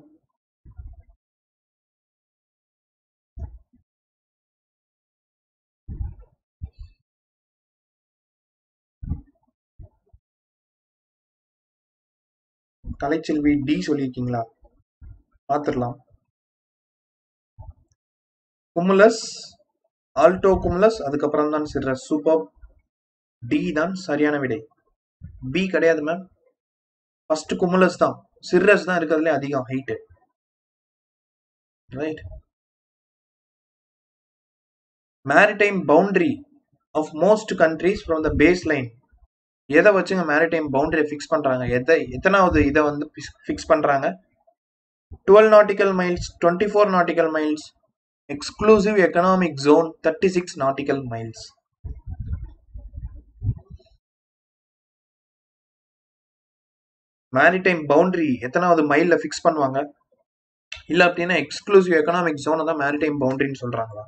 கலைச்செல்வி டி சொல்லியிருக்கீங்களா பார்த்துடலாம் குமுலஸ் ஆல்டோ குமுலஸ் அதுக்கப்புறம் தான் சிர்ரஸ் சூப்பர் டி தான் சரியான விடை பி கிடையாது மேம் ஃபர்ஸ்ட் குமுலஸ் தான் சிர்ரஸ் தான் இருக்கிறதுல அதிகம் height right maritime boundary of most countries from the base line எதை வச்சுங்க மேரிடைம் பவுண்டரி ஃபிக்ஸ் பண்றாங்க எதை எத்தனாவது இதை வந்து ஃபிக்ஸ் பண்றாங்க twelve nautical miles twenty four nautical miles exclusive economic zone thirty six nautical miles maritime boundary எத்தனாவது மைல்ல ஃபிக்ஸ் பண்ணுவாங்க இல்ல அப்படின்னா எக்ஸ்க்ளூசிவ் எக்கனாமிக் ஜோனை தான் மேரிடைம் பவுண்டரின்னு சொல்றாங்களா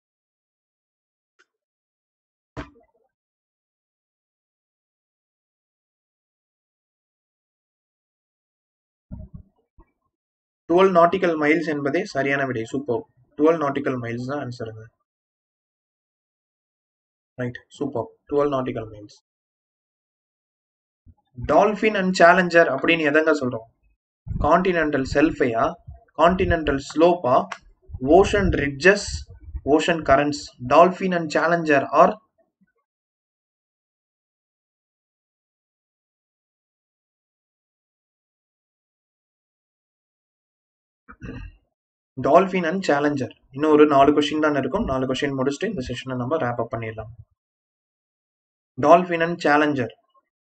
டுவெல் நாட்டிக்கல் மைல்ஸ் என்பதே சரியான விடை சூப்பர் டுவெல் நாட்டிக்கல் மைல்ஸ் தான் ஆன்சருங்க right super twelve nautical miles dolphin and challenger அப்படின்னு எதங்க சொல்றோம் கான்டினென்டல் செல்ஃபையா கான்டினென்டல் ஸ்லோப்பா ocean ridges ocean currents dolphin and challenger are dolphin and challenger இன்னும் ஒரு நாலு கொஸ்டின் தான் இருக்கும் நாலு கொஸ்டின் முடிச்சுட்டு இந்த செஷனை நம்ம ரேப் அப் பண்ணிடலாம் டால்ஃபின் அண்ட் சேலஞ்சர்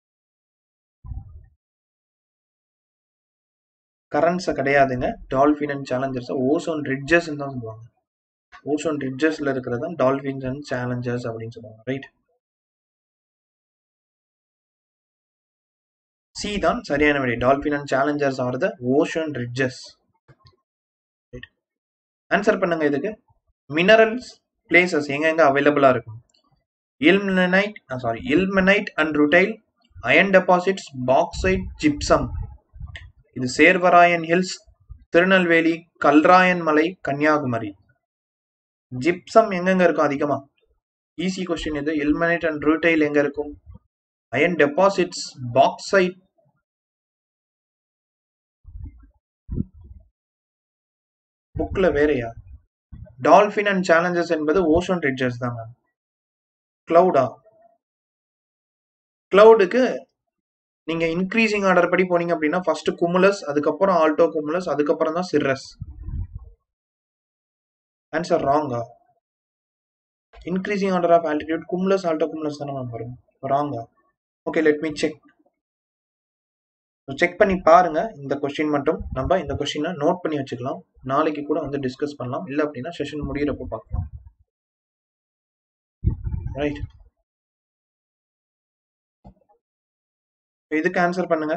கரண்ட்ஸை கிடையாதுங்க dolphin and challengers ozone ridges தான் சொல்லுவாங்க ஓசோன் ரிட்ஜஸ்ல இருக்கிறது தான் டால்ஃபின்ஸ் அண்ட் சேலஞ்சர்ஸ் அப்படின்னு சொல்லுவாங்க ரைட் சி தான் சரியான விடை dolphin and challengers are the ocean ridges answer பண்ணுங்க இதுக்கு மினரல்ஸ் பிளேசஸ் எங்க எங்க அவைலபிளா இருக்கும் ilmenite sorry ilmenite and rutile iron deposits bauxite gypsum இது சேர்வராயன் ஹில்ஸ் திருநெல்வேலி கல்ராயன் மலை கன்னியாகுமரி ஜிப்சம் எங்கெங்க இருக்கும் அதிகமா ஈஸி கொஸ்டின் இது இல்மனைட் அண்ட் ரூட்டைல் எங்க இருக்கும் அயன் டெபாசிட்ஸ் பாக்சைட் புக்ல வேறையா டால்பின் அண்ட் சேலஞ்சஸ் என்பது ஓஷன் ரிட்ஜஸ் தான் மேம் கிளவுடா கிளவுடுக்கு நீங்க இன்க்ரீசிங் ஆர்டர் படி போனீங்க அப்படின்னா ஃபர்ஸ்ட் குமுலஸ் அதுக்கப்புறம் ஆல்டோ குமுலஸ் அதுக்கப்புறம் தான் சிர்ரஸ் ஆன்சர் ராங்கா increasing order of altitude cumulus alto cumulus தானே மேம் வரும் ராங்கா okay let me check check பண்ணி பாருங்க இந்த கொஸ்டின் மட்டும் நம்ம இந்த கொஸ்டினை நோட் பண்ணி வச்சுக்கலாம் நாளைக்கு கூட வந்து டிஸ்கஸ் பண்ணலாம் இல்லை அப்படின்னா செஷன் முடியிறப்போ பார்க்கலாம் ரைட் இதுக்கு ஆன்சர் பண்ணுங்க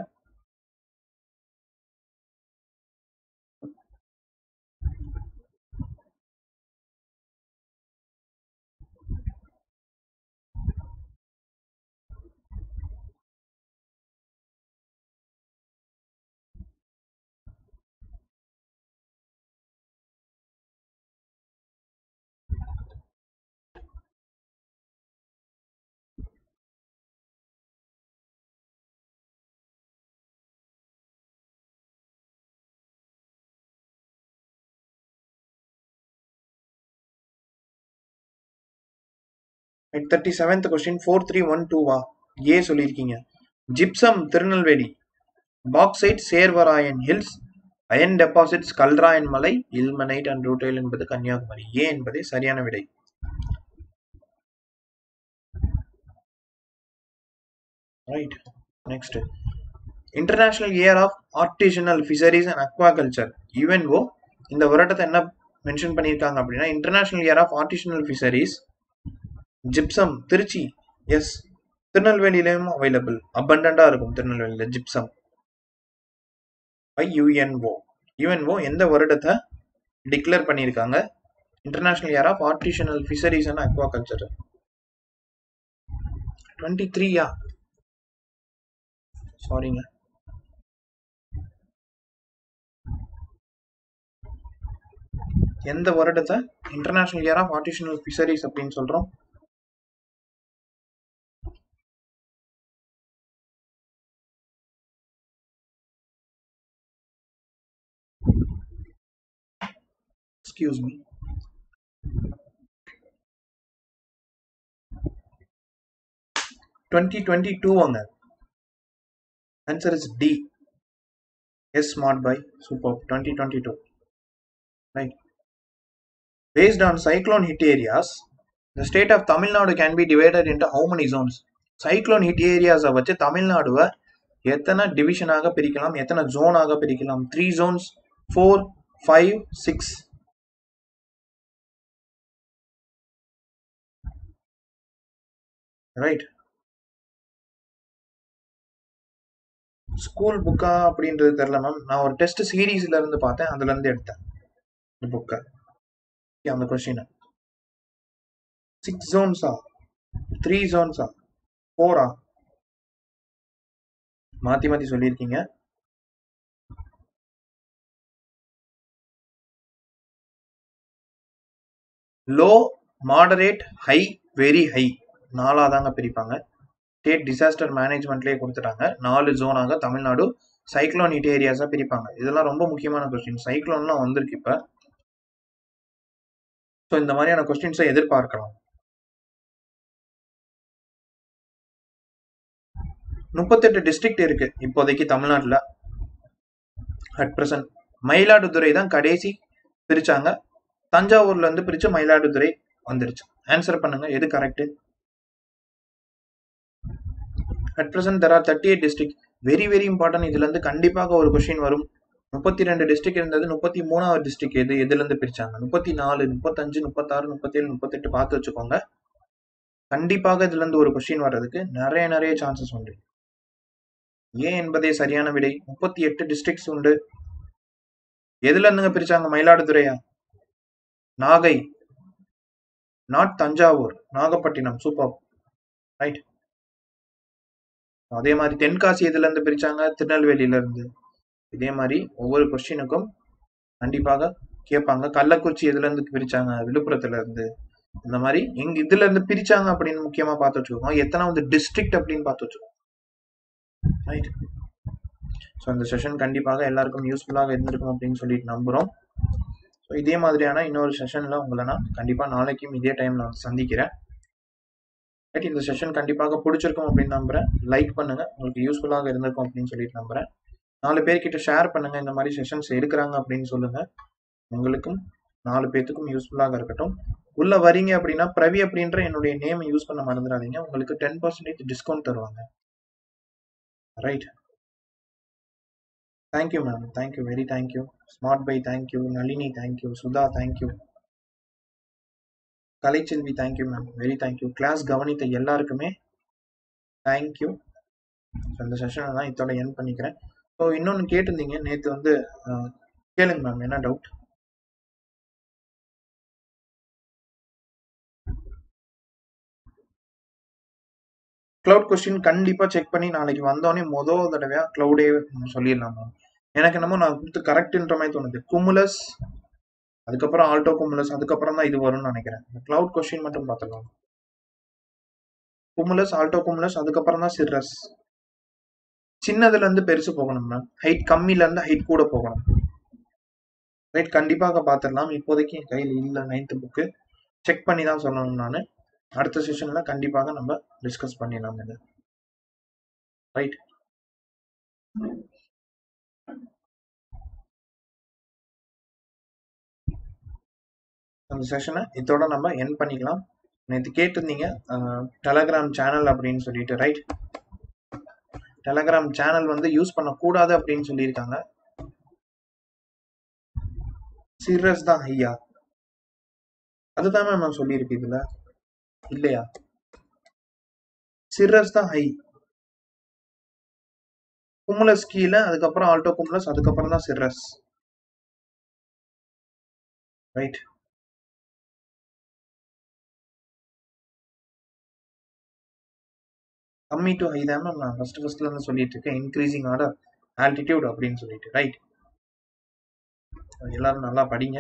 thirty seventh question four three one டூவா ஏ சொல்லியிருக்கீங்க gypsum Tirunelveli bauxite Shevaroy hills iron deposits Kalrayan மலை இல்மனைட் அண்ட் ரூட்டைல் என்பது கன்னியாகுமரி ஏ என்பதே சரியான விடை right next international year of artisanal fisheries and aquaculture UNO இந்த வருடத்தை என்ன மென்ஷன் பண்ணியிருக்காங்க அப்படின்னா international year of artisanal fisheries gypsum Trichy yes திருநெல்வேலியிலையும் அவைலபிள் அபண்டண்டா இருக்கும் திருநெல்வேலியில் ஜிப்சம் பை யுஎன்ஓ யுஎன்ஓ எந்த வருடத்தை டிக்ளேர் பண்ணியிருக்காங்க international year of artisanal fisheries and aquaculture twenty த்ரீயா சாரிங்க எந்த வருடத்தை international year of artisanal fisheries அப்படின்னு சொல்றோம் excuse me twenty twenty two வாங்க answer is D yes smart boy super twenty twenty two right based on cyclone hit areas the state of tamil nadu can be divided into how many zones cyclone hit areas வச்சு தமிழ்நாடுவை எத்தனை டிவிஷனாக பிரிக்கலாம் எத்தனை ஜோனாக பிரிக்கலாம் three zones four five six right school புக்கா அப்படின்றது தெரியல மேம் நான் ஒரு டெஸ்ட் சீரீஸ்ல இருந்து பார்த்தேன் அதுல இருந்து எடுத்தேன் இந்த புக்கை அந்த கொஸ்டின் சிக்ஸ் ஜோன்ஸா த்ரீ ஜோன்ஸா ஃபோரா மாத்தி மாத்தி சொல்லியிருக்கீங்க low moderate high very high நாலாதாங்க பிரிப்பாங்க ஸ்டேட் டிசாஸ்டர் மேனேஜ்மெண்ட்லேயே கொடுத்துட்டாங்க நாலு ஜோனாக தமிழ்நாடு சைக்ளோன் ஹிட் ஏரியாஸாக பிரிப்பாங்க இதெல்லாம் ரொம்ப முக்கியமான கொஸ்டின் சைக்ளோன்லாம் வந்திருக்கு இப்போ ஸோ இந்த மாதிரியான கொஸ்டின்ஸை எதிர்பார்க்கலாம் முப்பத்தெட்டு டிஸ்ட்ரிக்ட் இருக்கு இப்போதைக்கு தமிழ்நாட்டில் அட் ப்ரெசன்ட் மயிலாடுதுறை தான் கடைசி பிரிச்சாங்க தஞ்சாவூர்ல இருந்து பிரிச்சு மயிலாடுதுறை வந்துருச்சு ஆன்சர் பண்ணுங்க எது correct at present there are thirty eight district very very important இதுல இருந்து கண்டிப்பாக ஒரு கொஸ்டின் வரும் முப்பத்தி ரெண்டு டிஸ்ட்ரிக்ட் இருந்தது முப்பத்தி மூணாவது டிஸ்ட்ரிக்ட் எது எதுல இருந்து பிரிச்சாங்க முப்பத்தி நாலு முப்பத்தஞ்சு முப்பத்தாறு முப்பத்தேழு முப்பத்தெட்டு பார்த்து வச்சுக்கோங்க கண்டிப்பாக இதுல இருந்து ஒரு கொஸ்டின் வர்றதுக்கு நிறைய நிறைய சான்சஸ் உண்டு ஏன் என்பதே சரியான விடை முப்பத்தி எட்டு டிஸ்ட்ரிக்ட்ஸ் உண்டு எதுல இருந்துங்க பிரிச்சாங்க மயிலாடுதுறையா Nagai not Thanjavur Nagapattinam super right அதே மாதிரி தென்காசி எதுல இருந்து பிரிச்சாங்க திருநெல்வேலியில இருந்து இதே மாதிரி ஒவ்வொரு கொஸ்டினுக்கும் கண்டிப்பாக கேட்பாங்க கள்ளக்குறிச்சி எதுல இருந்து பிரிச்சாங்க விழுப்புரத்துல இருந்து இந்த மாதிரி எங்க இதுல இருந்து பிரிச்சாங்க அப்படின்னு முக்கியமா பார்த்து வச்சுக்கோங்க எத்தனாவது டிஸ்ட்ரிக்ட் அப்படின்னு பார்த்து வச்சுக்கோங்க ரைட் ஸோ இந்த செஷன் கண்டிப்பாக எல்லாருக்கும் யூஸ்ஃபுல்லாக இருந்திருக்கும் அப்படின்னு சொல்லிட்டு நம்புறோம் ஸோ இதே மாதிரியான இன்னொரு செஷன்ல உங்களை நான் கண்டிப்பா நாளைக்கும் இதே டைம்ல வந்து சந்திக்கிறேன் ரைட் இந்த செஷன் கண்டிப்பாக பிடிச்சிருக்கும் அப்படின்னு நம்புறேன் லைக் பண்ணுங்க உங்களுக்கு யூஸ்ஃபுல்லாக இருந்திருக்கும் அப்படின்னு சொல்லிட்டு நம்புறேன் நாலு பேர்கிட்ட ஷேர் பண்ணுங்க இந்த மாதிரி செஷன்ஸ் எடுக்கிறாங்க அப்படின்னு சொல்லுங்க உங்களுக்கும் நாலு பேர்த்துக்கும் யூஸ்ஃபுல்லாக இருக்கட்டும் உள்ள வரீங்க அப்படின்னா பிரவி அப்படின்ற என்னுடைய நேம் யூஸ் பண்ண மறந்துடாதீங்க உங்களுக்கு டென் பர்சன்டேஜ் டிஸ்கவுண்ட் தருவாங்க right thank you ma'am thank you very thank you smart boy thank you Nalini thank you Sudha thank you Kalaiselvi thank you ma'am very thank you class கவனித்த எல்லாருக்குமே தேங்க்யூ இந்த செஷனை தான் இதோட என் பண்ணிக்கிறேன் ஸோ இன்னொன்று கேட்டிருந்தீங்க நேற்று வந்து அஹ், கேளுங்க மேம் என்ன டவுட் க்ளவுட் கொஸ்டின் கண்டிப்பாக செக் பண்ணி நாளைக்கு வந்தோடனே மொதல் தடவையாக க்ளவுடே சொல்லிடலாம் மேம் எனக்கு என்னமோ நான் கொடுத்து கரெக்ட்ன்ற மாதிரி தோணுது குமுலஸ் அதுக்கப்புறம் ஆல்டோ குமுலஸ் அதுக்கப்புறம் தான் இது வரும்னு நினைக்கிறேன் க்ளவுட் கொஸ்டின் மட்டும் பார்த்துக்கலாம் குமுலஸ் ஆல்டோ குமுலஸ் அதுக்கப்புறம் தான் சிர்ரஸ் சின்னதுல இருந்து பெருசு போகணும் மேம் ஹைட் கம்மில இருந்து ஹைட் கூட போகணும் ரைட் கண்டிப்பாக பார்த்துடலாம் இப்போதைக்கு என் கையில் இல்லை நைன்த் புக்கு செக் பண்ணி தான் சொல்லணும் நான் அடுத்த செஷன்ல கண்டிப்பாக நம்ம டிஸ்கஸ் பண்ணிடலாம் இது ரைட் அந்த செஷனை இதோட நம்ம என் பண்ணிக்கலாம் நேற்று கேட்டிருந்தீங்க டெலகிராம் சேனல் அப்படின்னு சொல்லிட்டு ரைட் டெலகிராம் சேனல் வந்து யூஸ் பண்ணக்கூடாது அப்படின்னு சொல்லியிருக்காங்க சீரியஸ் தான் ஐயா அதுதான் மேம் நான் சொல்லியிருக்கு இதுல இல்லையா சிரஸ் தான் ஹை குமுலஸ் கீழே அதுக்கப்புறம் ஆல்டோ குமுலஸ் அதுக்கப்புறம் தான் சிரஸ் ரைட் கம்மி டு ஹை தான் மேம் நான் ஃபர்ஸ்ட் ஃபர்ஸ்ட்ல இருந்து சொல்லிட்டு இருக்கேன் இன்க்ரீசிங் ஆர்டர் ஆல்டிடியூட் அப்படின்னு சொல்லிட்டு ரைட் எல்லாரும் நல்லா படிங்க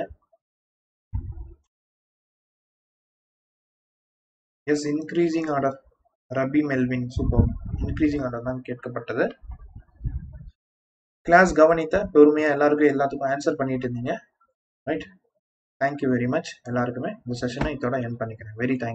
yes increasing order Rabi Melvin super increasing order தான் கேட்கப்பட்டது கிளாஸ் கவனித்த பொறுமையாக எல்லாருக்கும் எல்லாத்துக்கும் ஆன்சர் பண்ணிட்டு இருந்தீங்க ரைட் தேங்க்யூ வெரி மச் எல்லாருக்குமே இந்த செஷனை இதோட என் பண்ணிக்கிறேன் வெரி தேங்க்